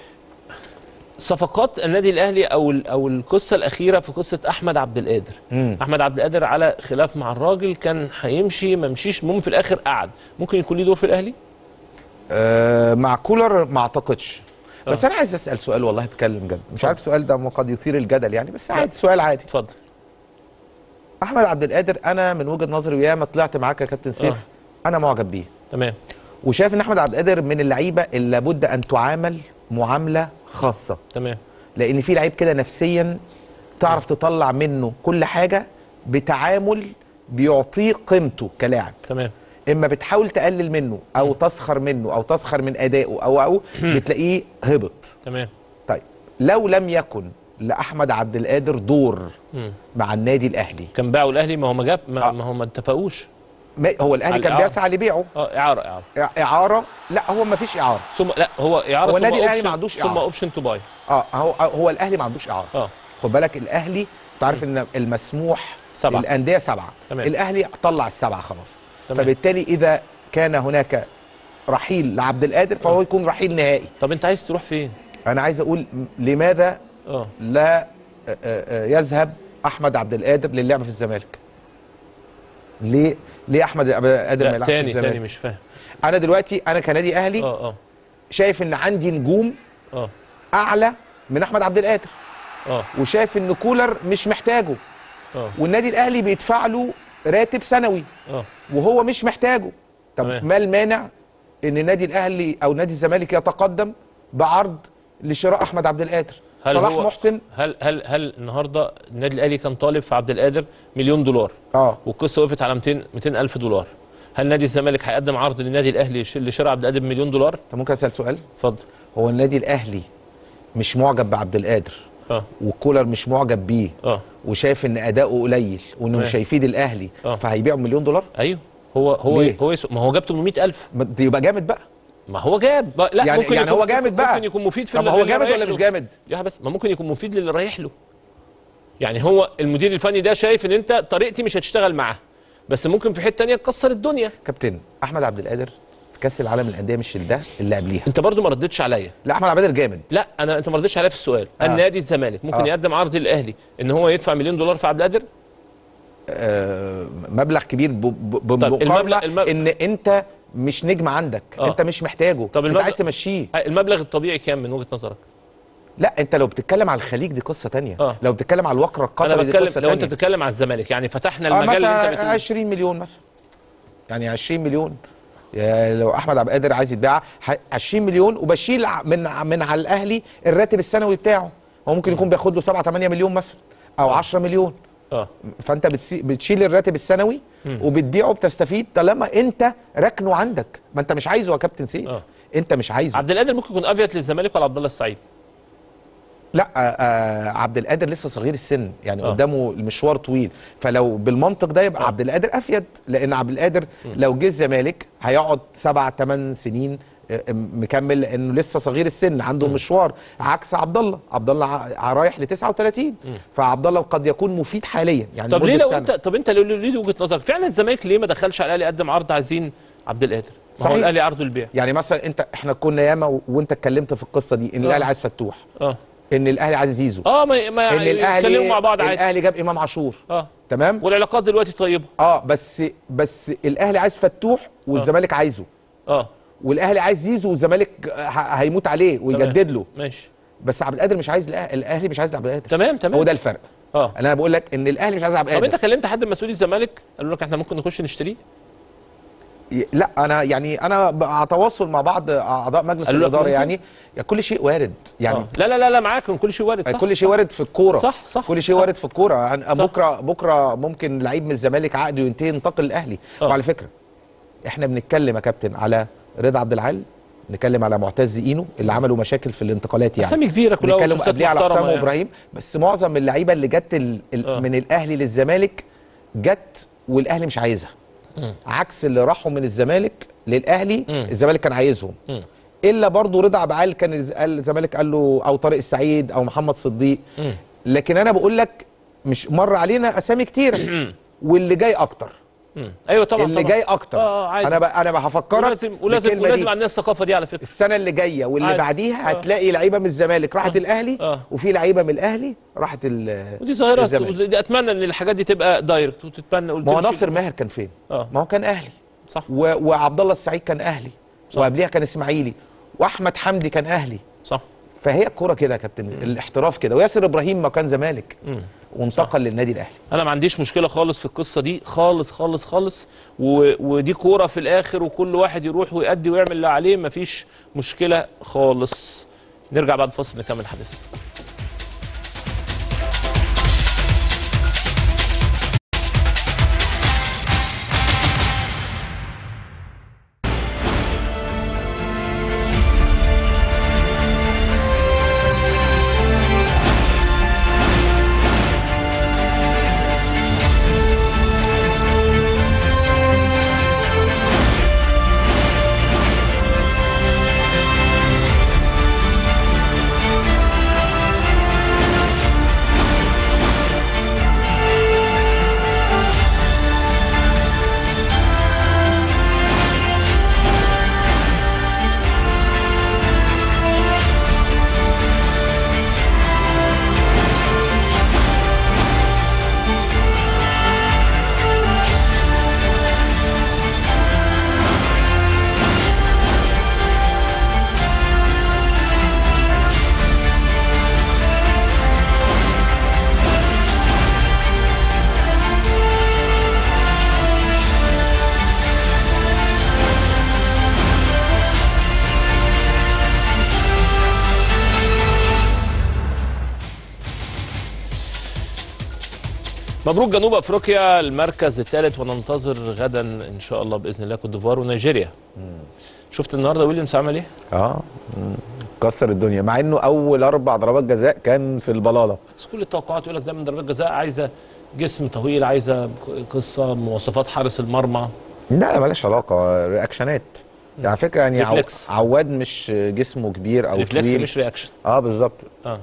صفقات النادي الاهلي او ال- او القصه الاخيره في قصه احمد عبد القادر مم. احمد عبد القادر على خلاف مع الراجل كان هيمشي ما مشيش المهم في الاخر قعد ممكن يكون ليه دور في الاهلي آه مع كولر ما اعتقدش بس انا عايز اسال سؤال والله بتكلم جد مش عارف السؤال ده قد يثير الجدل يعني بس عادي سؤال عادي اتفضل احمد عبد القادر انا من وجهه نظري وياما طلعت معاك يا كابتن سيف انا معجب بيه تمام وشايف ان احمد عبد القادر من اللعيبه اللي لابد ان تعامل معامله خاصه تمام لان في لعيب كده نفسيا تعرف تطلع منه كل حاجه بتعامل بيعطيه قيمته كلاعب تمام اما بتحاول تقلل منه او تسخر منه او تسخر من ادائه او او بتلاقيه هبط تمام طيب لو لم يكن لاحمد عبد القادر دور مم. مع النادي الاهلي كان باعوا الاهلي ما هو ما جاب ما, آه. ما هو ما اتفقوش ما هو الاهلي على كان الإعارة. بيسعى لبيعه اه اعاره اعاره إع- اعاره لا هو ما فيش اعاره ثم لا هو اعاره هو ثم النادي الأهلي option- ما عندوش ثم إعارة. اوبشن تو باي اه هو هو الاهلي ما عندوش اعاره اه خد بالك الاهلي تعرف ان المسموح سبعة. الانديه سبعه تمام. الاهلي طلع السبعه خلاص تمام. فبالتالي اذا كان هناك رحيل لعبد القادر فهو يكون رحيل نهائي طب انت عايز تروح فين انا عايز اقول م- لماذا اه لا آه، آه، آه، يذهب احمد عبد القادر للعب في الزمالك ليه ليه احمد عبد القادر ما لا يلعبش في تاني الزمالك تاني مش فاهم انا دلوقتي انا كنادي اهلي اه اه شايف ان عندي نجوم اه اعلى من احمد عبد القادر اه وشايف ان كولر مش محتاجه اه والنادي الاهلي بيدفع له راتب سنوي اه وهو مش محتاجه طب تمام. ما المانع ان النادي الاهلي او نادي الزمالك يتقدم بعرض لشراء احمد عبد القادر هل صلاح هو- محسن هل هل هل النهارده النادي الاهلي كان طالب في عبد القادر مليون دولار اه والقصه وقفت على 200 200 الف دولار هل نادي الزمالك هيقدم عرض للنادي الاهلي يش- لشراء عبد القادر بمليون دولار طب ممكن اسال سؤال اتفضل هو النادي الاهلي مش معجب بعبد القادر اه وكولر مش معجب بيه اه وشايف ان اداؤه قليل وانه مش تمام. هيفيد الاهلي آه. فهيبيعه مليون دولار ايوه هو هو ليه؟ هو يسو- ما هو جاب 800 الف ما ده يبقى جامد بقى ما هو جاب بقى- لا يعني ممكن يعني يكون هو جامد بقى ممكن يكون مفيد في طب اللي- هو اللي جامد رايح ولا له. مش جامد يا بس ما ممكن يكون مفيد للي رايح له يعني هو المدير الفني ده شايف ان انت طريقتي مش هتشتغل معاه بس ممكن في حته تانية تكسر الدنيا كابتن احمد عبد القادر في كاس العالم للانديه مش ده اللي قبليها انت برضو ما ردتش عليا لا احمد عبد القادر جامد لا انا انت ما ردتش عليا في السؤال آه. النادي الزمالك ممكن آه. يقدم عرض للاهلي ان هو يدفع مليون دولار في عبد القادر آه مبلغ كبير ب- ب- طب بمقارنه المبلغ- المبلغ- ان انت مش نجم عندك آه. انت مش محتاجه طب انت المبلغ- عايز تمشيه آه، المبلغ الطبيعي كام من وجهه نظرك لا انت لو بتتكلم على الخليج دي قصه تانية آه. لو بتتكلم على الوقر انا القطري دي بتكلم قصه لو انت تانية بتتكلم على الزمالك يعني فتحنا اه المجال اللي انت مثلا بتقول 20 مليون مثلا يعني 20 مليون يا لو احمد عبد القادر عايز يتباع ح- 20 مليون وبشيل ع- من ع- من على الاهلي الراتب السنوي بتاعه هو ممكن يكون بياخد له 7 8 مليون مثلا او 10 مليون اه فانت بتسي... بتشيل الراتب السنوي وبتبيعه بتستفيد طالما انت ركنه عندك ما انت مش عايزه يا كابتن سيف آه. انت مش عايزه عبد القادر ممكن يكون افيت للزمالك ولا عبد الله السعيد لا آه آه عبد القادر لسه صغير السن يعني آه. آه. قدامه المشوار طويل فلو بالمنطق ده يبقى آه. عبد القادر افيد لان عبد القادر لو جه الزمالك هيقعد سبع ثمان سنين آه، مكمل لانه لسه صغير السن عنده مشوار عكس عبد الله عبد الله ع- رايح ل 39 فعبد الله قد يكون مفيد حاليا يعني طب ليه لمدة لو سنة. انت طب انت لو ليه ليه وجهه نظرك فعلا الزمالك ليه ما دخلش على الاهلي قدم عرض عايزين عبد القادر ما هو صحيح. الاهلي عرضه البيع يعني مثلا انت احنا كنا ياما و- وانت اتكلمت في القصه دي ان آه. الاهلي عايز فتوح اه ان الاهلي عايز زيزو اه ما ما ان الاهلي يتكلموا مع بعض عادي الاهلي جاب امام عاشور اه تمام والعلاقات دلوقتي طيبه اه بس بس الاهلي عايز فتوح والزمالك عايزه اه والاهلي عايز زيزو والزمالك ه- هيموت عليه ويجدد له ماشي بس عبد القادر مش عايز الأه- الاهلي مش عايز عبد القادر تمام تمام هو ده الفرق اه انا بقول لك ان الاهلي مش عايز عبد طب انت القادر كلمت حد من مسؤولي الزمالك قالوا لك احنا ممكن نخش نشتريه ي- لا انا يعني انا ب- على تواصل مع بعض اعضاء مجلس قالوا لك الاداره ممكن؟ يعني يا كل شيء وارد يعني آه. لا لا لا لا معاك من كل شيء وارد صح كل شيء وارد في الكوره صح، صح، كل شيء صح. وارد في الكوره يعني صح. بكره بكره ممكن لعيب من الزمالك عقده ينتهي ينتقل الاهلي آه. وعلى فكره احنا بنتكلم يا كابتن على رضا عبد العال نتكلم على معتز اينو اللي عملوا مشاكل في الانتقالات يعني اسامي كبيره كلها نتكلم وشخصيات قبليه على محترمة حسام يعني. وابراهيم بس معظم اللعيبه اللي جت ال... ال... آه. من الاهلي للزمالك جت والاهلي مش عايزها عكس اللي راحوا من الزمالك للاهلي الزمالك كان عايزهم الا برضو رضا عبد العال كان الز- قال الزمالك قال له او طارق السعيد او محمد صديق لكن انا بقول لك مش مر علينا اسامي كتيره واللي جاي اكتر مم. ايوه طبعا اللي طبعا جاي اكتر اه عادي انا ب... انا بهفكرك ولازم ولازم بالكلمة ولازم دي. عندنا الثقافه دي على فكره السنه اللي جايه واللي عادي. بعديها آه. هتلاقي لعيبه من الزمالك راحت الاهلي آه. وفي لعيبه من الاهلي راحت ال- ودي ظاهره الزمالك. ودي- اتمنى ان الحاجات دي تبقى دايركت وتتمنى ما هو وتمشي. ناصر ماهر كان فين؟ اه ما هو كان اهلي صح و... وعبد الله السعيد كان اهلي صح. وقبليها كان اسماعيلي واحمد حمدي كان اهلي صح فهي الكوره كده يا كابتن الاحتراف كده وياسر ابراهيم ما كان زمالك وانتقل للنادي الاهلي انا ما عنديش مشكله خالص في القصه دي خالص خالص خالص و... ودي كوره في الاخر وكل واحد يروح ويأدي ويعمل اللي عليه مفيش مشكله خالص نرجع بعد فاصل نكمل حديثنا مبروك جنوب افريقيا المركز الثالث وننتظر غدا ان شاء الله باذن الله كوت ديفوار ونيجيريا شفت النهارده ويليامز عمل ايه؟ اه مم. كسر الدنيا مع انه اول اربع ضربات جزاء كان في البلاله بس كل التوقعات يقول لك ده من ضربات جزاء عايزه جسم طويل عايزه قصه مواصفات حارس المرمى لا لا مالهاش علاقه رياكشنات يعني على فكره يعني عو... ريفلكس. عواد مش جسمه كبير او ريفلكس طويل مش رياكشن اه بالظبط اه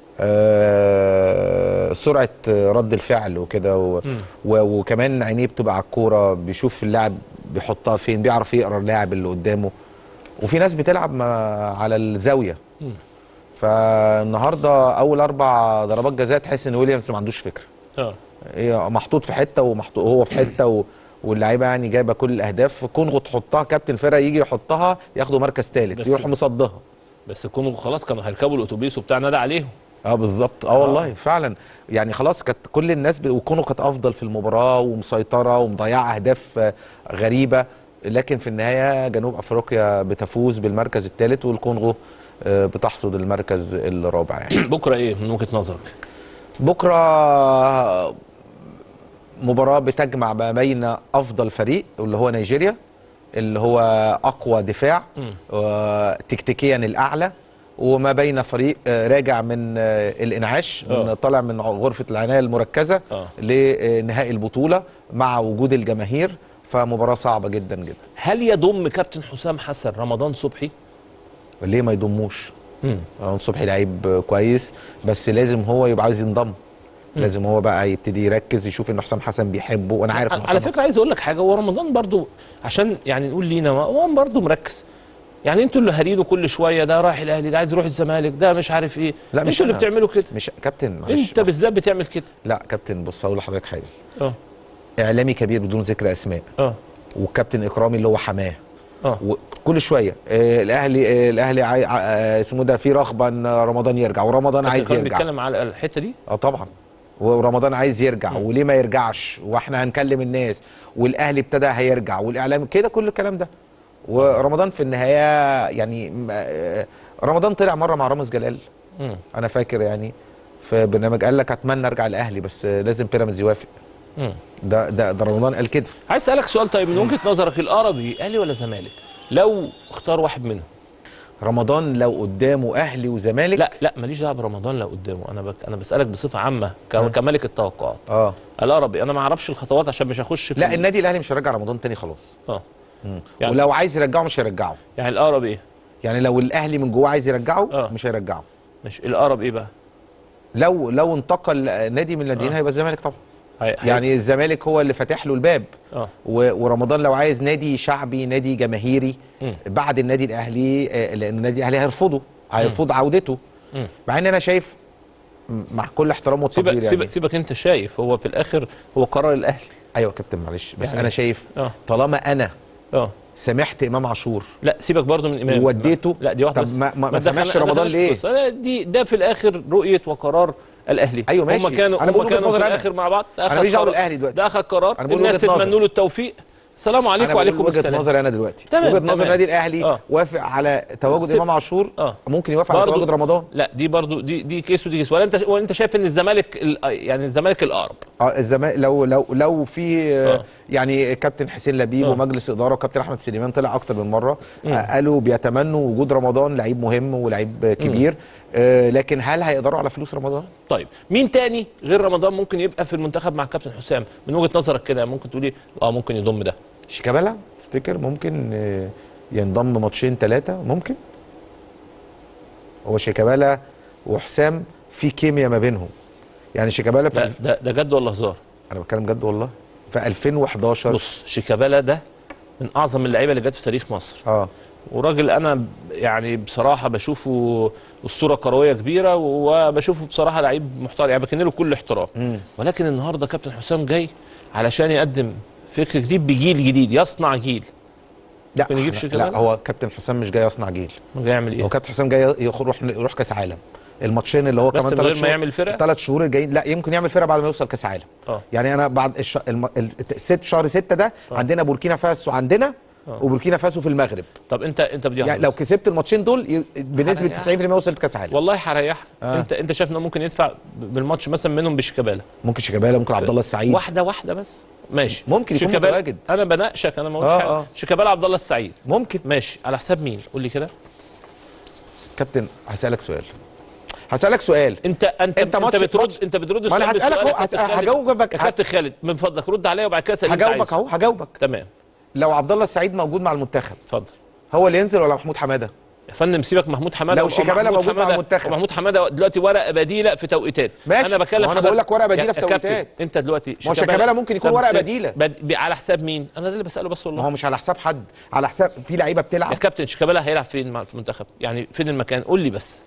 آه سرعه رد الفعل وكده و... و... وكمان عينيه بتبقى على الكوره بيشوف اللاعب بيحطها فين بيعرف يقرا اللاعب اللي قدامه وفي ناس بتلعب ما... على الزاويه فالنهارده اول اربع ضربات جزاء تحس ان ويليامز ما عندوش فكره اه هي محطوط في حته ومحطوط هو في حته و... واللعيبه يعني جايبه كل الاهداف كونغو تحطها كابتن فرقه يجي يحطها ياخدوا مركز ثالث بس- يروح مصدها بس الكونغو خلاص كانوا هيركبوا الاتوبيس وبتاع نادى عليهم اه بالظبط اه والله فعلا يعني خلاص كانت كل الناس ب... وكونغو كانت افضل في المباراه ومسيطره ومضيعه اهداف آه، غريبه لكن في النهايه جنوب افريقيا بتفوز بالمركز الثالث والكونغو آه، بتحصد المركز الرابع يعني بكره ايه من وجهه نظرك؟ بكره مباراه بتجمع ما بين افضل فريق اللي هو نيجيريا اللي هو اقوى دفاع آه، تكتيكيا الاعلى وما بين فريق آه، راجع من آه، الانعاش من آه. طالع من غرفه العنايه المركزه آه. لنهائي البطوله مع وجود الجماهير فمباراه صعبه جدا جدا هل يضم كابتن حسام حسن رمضان صبحي؟ ليه ما يضموش رمضان صبحي لعيب كويس بس لازم هو يبقى عايز ينضم لازم هو بقى يبتدي يركز يشوف ان حسام حسن بيحبه وانا عارف إن على حسام فكره عايز اقول لك حاجه هو رمضان برضو عشان يعني نقول لينا هو برضو مركز يعني انتوا اللي هارينه كل شويه ده رايح الاهلي ده عايز يروح الزمالك ده مش عارف ايه لا، مش انتوا اللي أنا. بتعملوا كده مش كابتن معلش انت بالذات بتعمل كده لا كابتن بص هقول لحضرتك حاجه اه اعلامي كبير بدون ذكر اسماء اه والكابتن اكرامي اللي هو حماه اه وكل شويه آه الاهلي آه الاهلي عاي... آه اسمه ده في رغبه ان رمضان يرجع ورمضان عايز كان يرجع بيتكلم على الحته دي اه طبعا ورمضان عايز يرجع وليه ما يرجعش واحنا هنكلم الناس والاهلي ابتدى هيرجع والاعلام كده كل الكلام ده ورمضان في النهايه يعني م- آه، رمضان طلع مره مع رامز جلال مم. انا فاكر يعني في برنامج قال لك اتمنى ارجع الاهلي بس آه، لازم بيراميدز يوافق مم. ده ده ده رمضان قال كده عايز اسالك سؤال طيب من وجهه نظرك القربي اهلي ولا زمالك؟ لو اختار واحد منهم رمضان لو قدامه اهلي وزمالك لا لا ماليش دعوه برمضان لو قدامه انا بك انا بسالك بصفه عامه ك- كملك التوقعات اه الاقرب انا ما اعرفش الخطوات عشان مش هخش في لا ال- النادي الاهلي مش هيرجع رمضان تاني خلاص اه يعني يعني- ولو عايز يرجعه مش هيرجعه يعني الاقرب ايه يعني لو الاهلي من جوه عايز يرجعه آه. مش هيرجعه مش الاقرب ايه بقى لو لو انتقل نادي من الناديين آه. هيبقى الزمالك طبعا هي- هي- يعني الزمالك هو اللي فاتح له الباب اه و- ورمضان لو عايز نادي شعبي نادي جماهيري مم. بعد النادي الاهلي آه، لان النادي الاهلي هيرفضه هيرفض عودته مم. مع ان انا شايف م- مع كل احترام والتقدير سيبك يعني سيبك سيبك انت شايف هو في الاخر هو قرار الاهلي ايوه يا كابتن معلش بس يعني- انا شايف اه طالما انا اه سامحت امام عاشور لا سيبك برضو من امام ووديته لا دي واحده طب بس ما- ما- ما تدخل- سمعش ما رمضان دخلناش ليه؟ في القصة. أنا دي ده في الاخر رؤيه وقرار الاهلي أيوة ماشي. هم كانوا أنا هم بقول وجهة كانوا في نظر أنا. الاخر مع بعض ده أنا أخد ماليش دعوة قرار- بالأهلي دلوقتي. ده اخذ قرار أنا بقول الناس وجهة نظر. اتمنوا له التوفيق السلام عليكم انا بقول وعليكم وجهه السلام نظري انا دلوقتي تمام، وجهه نظر تمام. النادي الاهلي آه. وافق على تواجد سيب- امام عاشور اه ممكن يوافق على برضو- تواجد رمضان لا دي برضو دي دي كيس ودي كيس ولا انت ولا انت شايف ان الزمالك ال- يعني الزمالك الاقرب اه الزمالك لو لو لو في آه. آه. يعني كابتن حسين لبيب آه. ومجلس اداره وكابتن احمد سليمان طلع اكتر من مره آه قالوا بيتمنوا وجود رمضان لعيب مهم ولعيب كبير آه لكن هل هيقدروا على فلوس رمضان؟ طيب مين تاني غير رمضان ممكن يبقى في المنتخب مع كابتن حسام من وجهه نظرك كده ممكن تقولي اه ممكن يضم ده شيكابالا تفتكر ممكن آه ينضم ماتشين ثلاثه ممكن؟ هو شيكابالا وحسام في كيمياء ما بينهم يعني شيكابالا ده في ده, ده جد ولا هزار انا بتكلم جد والله في 2011 بص شيكابالا ده من اعظم اللعيبه اللي جت في تاريخ مصر اه وراجل انا ب- يعني بصراحه بشوفه اسطوره كرويه كبيره وبشوفه بصراحه لعيب محترم يعني بكن له كل احترام ولكن النهارده كابتن حسام جاي علشان يقدم فكر جديد بجيل جديد يصنع جيل لا ممكن يجيب لا, شيكابالا؟ لا هو كابتن حسام مش جاي يصنع جيل جاي يعمل ايه هو كابتن حسام جاي يروح يروح كاس عالم الماتشين اللي هو بس كمان من ثلاث غير ما شهور يعمل فرقة؟ ثلاث شهور الجايين لا يمكن يعمل فرقه بعد ما يوصل كاس عالم اه يعني انا بعد الش... الم... ال- الست شهر ستة ده عندنا بوركينا فاسو عندنا وبوركينا فاسو في المغرب طب انت انت بدي يعني لو كسبت الماتشين دول ي... بنسبه هريح. 90% وصلت كاس عالم والله هريح آه. انت انت شايف انه ممكن يدفع بالماتش مثلا منهم بشيكابالا ممكن شيكابالا ممكن عبد الله السعيد واحده واحده بس ماشي ممكن يكون شيكابالا- متواجد. انا بناقشك انا ما قلتش آه، حاجه آه. شيكابالا عبد الله السعيد ممكن ماشي على حساب مين قول لي كده كابتن هسالك سؤال هسالك سؤال انت انت انت انت, ماتش- بترد ماتش- انت بترد ما أنا السؤال هسألك بالسؤال أهو، يا كابتن هس- خالد. هجاوبك. يا كابتن خالد من فضلك رد عليا وبعد كده اسال اللي انت هجاوبك عايزه. اهو هجاوبك تمام لو عبد الله السعيد موجود مع المنتخب اتفضل هو اللي ينزل ولا محمود حماده يا فندم سيبك محمود حماده لو و- شيكابالا ومحمود موجود مع حمادة- المنتخب. ومحمود حماده دلوقتي ورقه بديله في توقيتات ماشي. انا بكلم ما هو أنا حضرتك- بقول لك ورقة بديلة يا- في يا كابتن، توقيتات. انت دلوقتي ما هو شيكابالا ممكن يكون طب ورقة إيه؟ بديلة. بد... ب- على حساب مين انا ده اللي بساله بس ما والله هو مش على حساب حد على حساب في لعيبه يا بتلعب كابتن شيكابالا هيلعب فين مع في المنتخب يعني فين المكان قول لي بس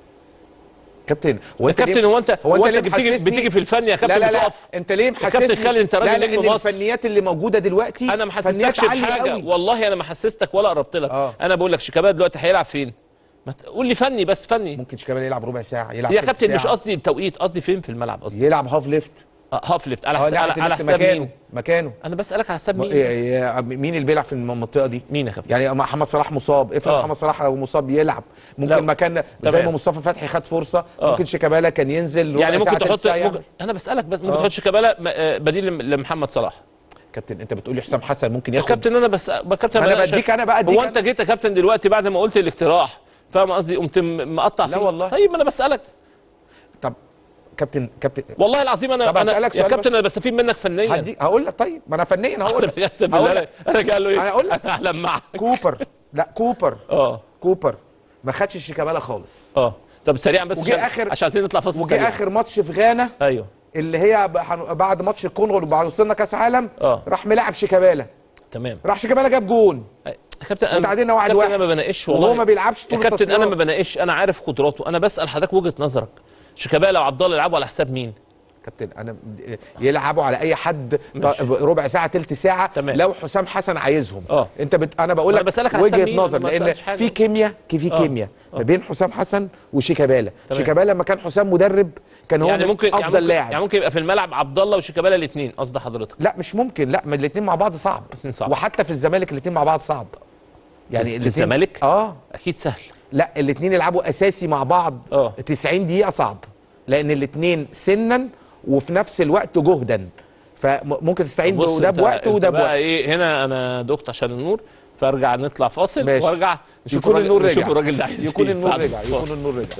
كابتن يا كابتن هو انت هو انت ليه بتيجي محسسني- بتيجي في الفن يا كابتن لا لا لا بتقف انت ليه محسسني كابتن خالد، انت راجل لا لا نجم ان مصر. الفنيات اللي موجوده دلوقتي انا ما فنيات حسستكش عالية بحاجه قوي. والله انا ما حسستك ولا قربت لك آه. انا بقول لك شيكابالا دلوقتي هيلعب فين ما ت- قول لي فني بس فني ممكن شيكابالا يلعب ربع ساعه يلعب يا تلت كابتن مش ساعة. قصدي التوقيت قصدي فين في الملعب قصدي يلعب هاف ليفت آه، هاف ليفت على اه حساب ناحية على, على الليفت حساب مكانه مين مكانه انا بسالك على حساب مين إيه- إيه- مين اللي بيلعب في المنطقه دي مين يا كابتن يعني محمد صلاح مصاب افرض آه. محمد صلاح لو مصاب يلعب لا. ممكن مكان زي تمام. ما مصطفى فتحي خد فرصه آه. ممكن شيكابالا كان ينزل ربع يعني ممكن ساعة، تلت تحط ساعة ممكن يعمل. انا بسالك بس ممكن آه. تحط شيكابالا م- آه، بديل لم- لمحمد صلاح كابتن انت بتقول لي حسام حسن ممكن يا ياخد كابتن انا بس ب- كابتن ما أنا بناقشك. بديك- أنا بقى أديك هو أنا. انت جيت يا كابتن دلوقتي بعد ما قلت الاقتراح فاهم قصدي قمت م- مقطع لا فيه والله. طيب ما انا بسالك طب كابتن كابتن والله العظيم انا طب انا هسألك يا سؤال كابتن بس. انا بستفيد منك فنيا هديك هقول لك طيب ما انا فنيا هقول لك بجد بالله هقول انا لك انا قال له ايه أنا أقول لك. انا اهلا معاك كوبر لا كوبر اه كوبر ما خدش شيكابالا خالص اه طب سريعا بس وجه عشان آخر- عشان عايزين نطلع فاصل وجه سريع اخر ماتش في غانا ايوه اللي هي ب- هن- بعد ماتش الكونغو بعد وصلنا كاس عالم آه. راح ملاعب شيكابالا تمام راح شيكابالا جاب جون يا كابتن انا وتعادلنا واحد كابتن واحد. انا ما بناقش والله وهو ما بيلعبش طول يا كابتن انا ما التصفيات. بناقش انا عارف قدراته انا بسال حضرتك وجهه نظرك شيكابالا وعبد الله يلعبوا على حساب مين كابتن انا يلعبوا على اي حد ماشي. ط- ربع ساعه تلت ساعه تمام. لو حسام حسن عايزهم آه. انت بت... انا بقول أنا لك بسألك على حساب وجهه مين؟ نظر أنا ما لان سألتش حاجة. في كيمياء في آه. كيمياء آه. ما بين حسام حسن وشيكابالا تمام. شيكابالا لما كان حسام مدرب كان هو يعني ممكن افضل يعني ممكن, لاعب يعني ممكن يبقى في الملعب عبد الله وشيكابالا الاثنين قصد حضرتك لا مش ممكن لا ما الاثنين مع بعض صعب الاتنين صعب. وحتى في الزمالك الاثنين مع بعض صعب يعني في الاتنين- الزمالك؟ اه اكيد سهل لا الاثنين يلعبوا اساسي مع بعض آه. 90 دقيقه صعب لان الاثنين سنا وفي نفس الوقت جهدا فممكن تستعين بص بده انت- بوقت انت وده بقى بوقت ايه هنا انا دقت عشان النور فارجع نطلع فاصل ماشي. وارجع نشوف يكون الراجل النور رجع نشوف الراجل ده عايز يكون إيه النور بعد رجع يكون الفاصل. النور رجع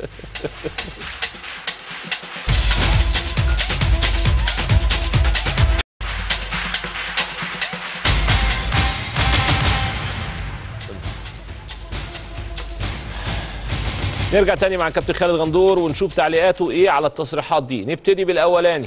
نرجع تاني مع كابتن خالد غندور ونشوف تعليقاته ايه على التصريحات دي نبتدي بالاولاني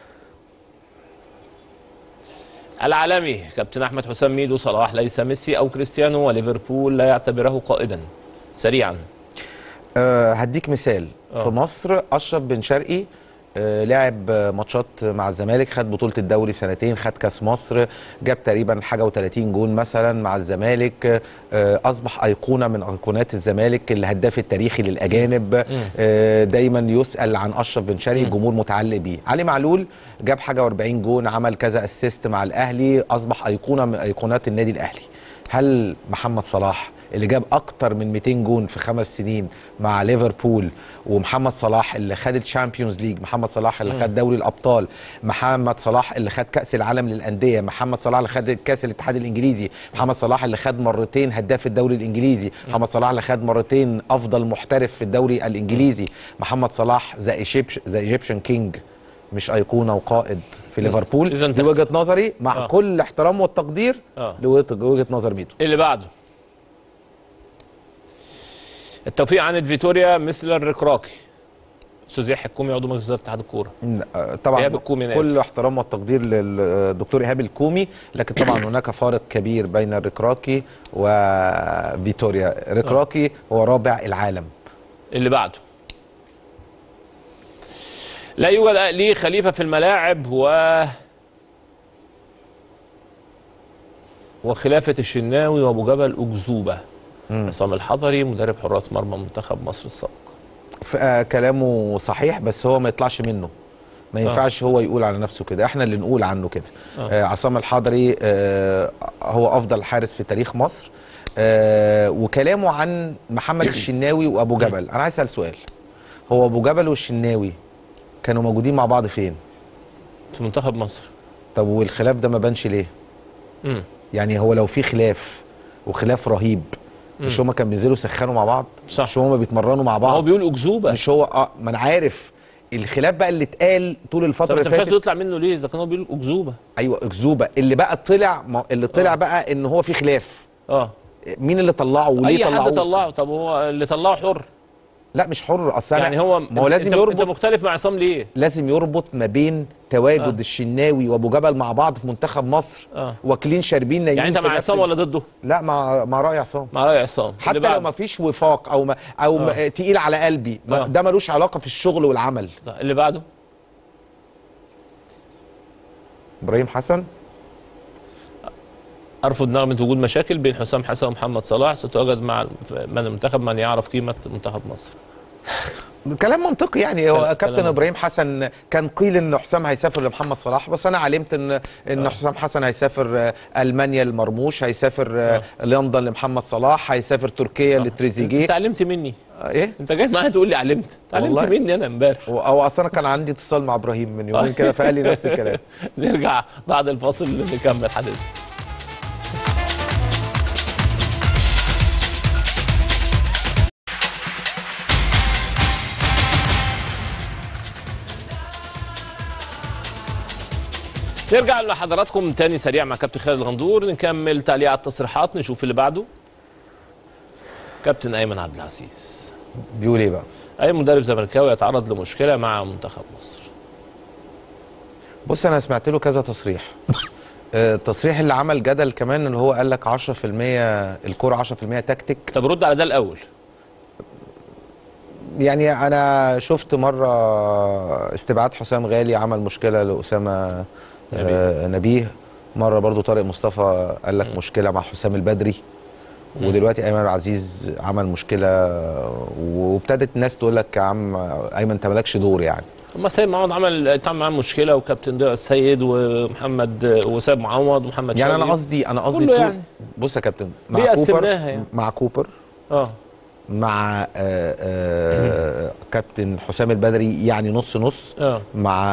العالمي كابتن احمد حسام ميدو صلاح ليس ميسي او كريستيانو وليفربول لا يعتبره قائدا سريعا أه هديك مثال آه. في مصر اشرف بن شرقي أه لعب آه، ماتشات مع الزمالك خد بطوله الدوري سنتين خد كاس مصر جاب تقريبا حاجه و30 جون مثلا مع الزمالك أه اصبح ايقونه من ايقونات الزمالك الهداف التاريخي للاجانب أه دايما يسال عن اشرف بن شرقي الجمهور متعلق بيه علي معلول جاب حاجه و40 جون عمل كذا اسيست مع الاهلي اصبح ايقونه من ايقونات النادي الاهلي هل محمد صلاح اللي جاب اكتر من 200 جون في خمس سنين مع ليفربول ومحمد صلاح اللي خد الشامبيونز ليج محمد صلاح اللي خد دوري الابطال محمد صلاح اللي خد كاس العالم للانديه محمد صلاح اللي خد كاس الاتحاد الانجليزي محمد صلاح اللي خد مرتين هداف الدوري الانجليزي محمد صلاح اللي خد مرتين افضل محترف في الدوري الانجليزي محمد صلاح ذا ذا ايجيبشن كينج مش ايقونه وقائد في ليفربول إذا دي أنت- وجهه نظري مع آه. كل الاحترام والتقدير آه. لوجهه وجهة نظر ميدو اللي بعده التوفيق عن فيتوريا مثل الركراكي استاذ يحيى الكومي عضو مجلس اداره اتحاد الكوره آه، طبعا إيهاب الكومي، أنا كل آسف. احترام والتقدير للدكتور ايهاب الكومي لكن طبعا هناك فارق كبير بين الركراكي وفيتوريا ركراكي هو رابع العالم اللي بعده لا يوجد لي خليفه في الملاعب و وخلافه الشناوي وابو جبل اكذوبه عصام الحضري مدرب حراس مرمى منتخب مصر السابق ف- آه، كلامه صحيح بس هو ما يطلعش منه ما ينفعش هو يقول على نفسه كده احنا اللي نقول عنه كده آه. عصام الحضري آه هو افضل حارس في تاريخ مصر آه وكلامه عن محمد الشناوي وابو جبل انا عايز اسال سؤال هو ابو جبل والشناوي كانوا موجودين مع بعض فين في منتخب مصر طب والخلاف ده ما بانش ليه مم. يعني هو لو في خلاف وخلاف رهيب مش هما كانوا بينزلوا يسخنوا مع بعض صح. مش هما بيتمرنوا مع بعض هو بيقول اكذوبه مش هو اه ما انا عارف الخلاف بقى اللي اتقال طول طب الفتره انت اللي مش عايز فاتت يطلع منه ليه اذا كان هو بيقول اكذوبه ايوه اكذوبه اللي بقى طلع ما اللي طلع بقى ان هو في خلاف اه مين اللي طلعه وليه اي حد طلعوه طلعه طب هو اللي طلعه حر لا مش حر اصلا يعني هو ما هو لازم انت, يربط انت مختلف مع عصام ليه لازم يربط ما بين تواجد آه. الشناوي وابو جبل مع بعض في منتخب مصر آه. واكلين شاربين نايمين يعني انت في مع نفس عصام ال- ولا ضده لا مع مع راي عصام مع راي عصام حتى اللي لو بعده. ما فيش وفاق او ما او ما آه. تقيل على قلبي ما آه. ده ملوش علاقه في الشغل والعمل صح. اللي بعده ابراهيم حسن ارفض نغمه وجود مشاكل بين حسام حسن ومحمد صلاح ستوجد مع من المنتخب من يعرف قيمه منتخب مصر كلام منطقي يعني هو كلام كابتن منطقي. ابراهيم حسن كان قيل ان حسام هيسافر لمحمد صلاح بس انا علمت ان ان حسام حسن هيسافر آه، المانيا لمرموش هيسافر آه، لندن لمحمد صلاح هيسافر تركيا لتريزيجيه انت علمت مني آه، ايه انت جاي معايا تقول لي علمت علمت والله. مني انا امبارح هو- او اصلا كان عندي اتصال مع ابراهيم من يومين كده فقال لي نفس الكلام نرجع بعد الفاصل نكمل حديثنا نرجع لحضراتكم تاني سريع مع كابتن خالد الغندور نكمل تعليق على التصريحات نشوف اللي بعده كابتن ايمن عبد العزيز بيقول ايه بقى اي مدرب زملكاوي يتعرض لمشكله مع منتخب مصر بص انا سمعت له كذا تصريح آه، التصريح اللي عمل جدل كمان اللي هو قال لك 10% الكوره 10% تكتيك طب رد على ده الاول يعني انا شفت مره استبعاد حسام غالي عمل مشكله لاسامه نبيه. آه نبيه مره برضو طارق مصطفى قال لك مشكله مع حسام البدري ودلوقتي ايمن العزيز عمل مشكله وابتدت الناس تقول لك يا عم ايمن انت مالكش دور يعني هما سيد معوض عمل اتعمل معاه مشكله وكابتن ضياء السيد ومحمد وسيد معوض ومحمد يعني انا شوقي. قصدي انا قصدي كله طول- يعني. بص يا كابتن مع ليه كوبر قسمناها يعني؟ مع كوبر اه مع آه آه كابتن حسام البدري يعني نص نص اه مع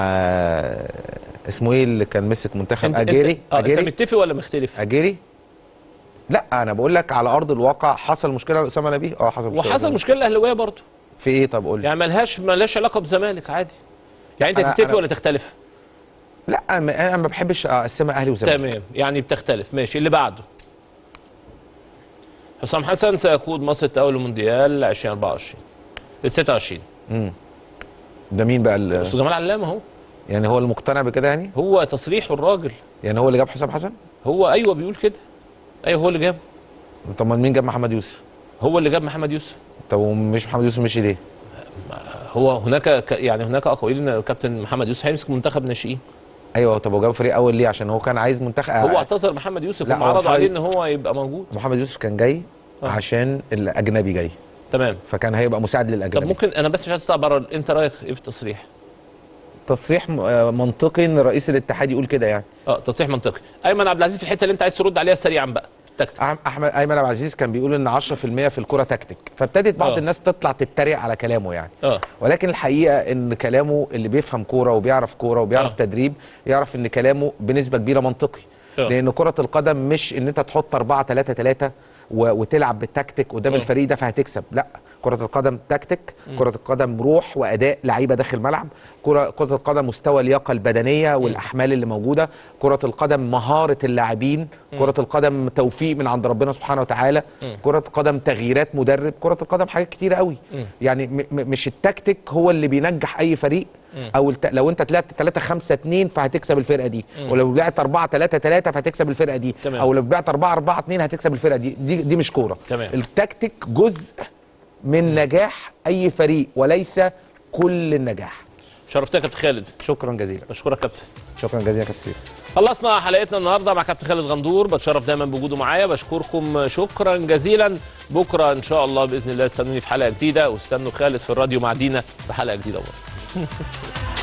آه، اسمه ايه اللي كان مسك منتخب انت اجيري انت, آه انت اجيري متفق ولا مختلف؟ اجيري لا انا بقول لك على ارض الواقع حصل مشكله لاسامه نبيه اه حصل مشكله وحصل لأسامة. مشكله الاهلاويه برضه في ايه طب قول لي يعني ملهاش ملهاش علاقه بزمالك عادي يعني انت أنا- تتفق أنا- ولا تختلف لا انا أنا ما بحبش اقسمها اهلي وزمالك تمام يعني بتختلف ماشي اللي بعده حسام حسن سيقود مصر التأهل للمونديال 2024 26 ده مين بقى ال- استاذ جمال علام اهو يعني هو المقتنع بكده يعني هو تصريحه الراجل يعني هو اللي جاب حسام حسن هو ايوه بيقول كده ايوه هو اللي جاب طب ما مين جاب محمد يوسف هو اللي جاب محمد يوسف طب ومش محمد يوسف مشي ليه هو هناك ك- يعني هناك اقاويل ان كابتن محمد يوسف هيمسك منتخب ناشئين ايوه طب وجاب فريق اول ليه عشان هو كان عايز منتخب هو اعتذر محمد يوسف لا، هم هو عرضوا محمد- عليه ان هو يبقى موجود محمد يوسف كان جاي آه. عشان الاجنبي جاي تمام فكان هيبقى مساعد طب للاجنبي ممكن انا بس مش عايز اطلع بره انت رايك ايه في التصريح؟ تصريح م- آه، منطقي ان رئيس الاتحاد يقول كده يعني اه تصريح منطقي ايمن عبد العزيز في الحته اللي انت عايز ترد عليها سريعا بقى في التكتيك أح- احمد ايمن عبد العزيز كان بيقول ان 10% في الكره تكتيك فابتدت بعض آه. الناس تطلع تتريق على كلامه يعني اه ولكن الحقيقه ان كلامه اللي بيفهم كوره وبيعرف كوره وبيعرف آه. تدريب يعرف ان كلامه بنسبه كبيره منطقي آه. لان كره القدم مش ان انت تحط 4 3 3 و- وتلعب بالتكتيك قدام آه. الفريق ده فهتكسب لا كرة القدم تكتيك كرة القدم روح وأداء لعيبة داخل الملعب كرة كرة القدم مستوى اللياقة البدنية والأحمال اللي موجودة كرة القدم مهارة اللاعبين كرة القدم توفيق من عند ربنا سبحانه وتعالى كرة القدم تغييرات مدرب كرة القدم حاجات كتيرة قوي يعني م- م- مش التكتيك هو اللي بينجح أي فريق او الت... لو انت طلعت 3 5 2 فهتكسب الفرقه دي ولو طلعت 4 3 3 فهتكسب الفرقه دي تمام. او لو طلعت 4 4 2 هتكسب الفرقه دي دي, دي مش كوره تمام. التكتيك جزء من نجاح اي فريق وليس كل النجاح شرفتك يا كابتن خالد شكرا جزيلا بشكرك كابتن شكرا جزيلا يا كابتن سيف خلصنا حلقتنا النهارده مع كابتن خالد غندور بتشرف دايما بوجوده معايا بشكركم شكرا جزيلا بكره ان شاء الله باذن الله استنوني في حلقه جديده واستنوا خالد في الراديو مع دينا في حلقه جديده برضه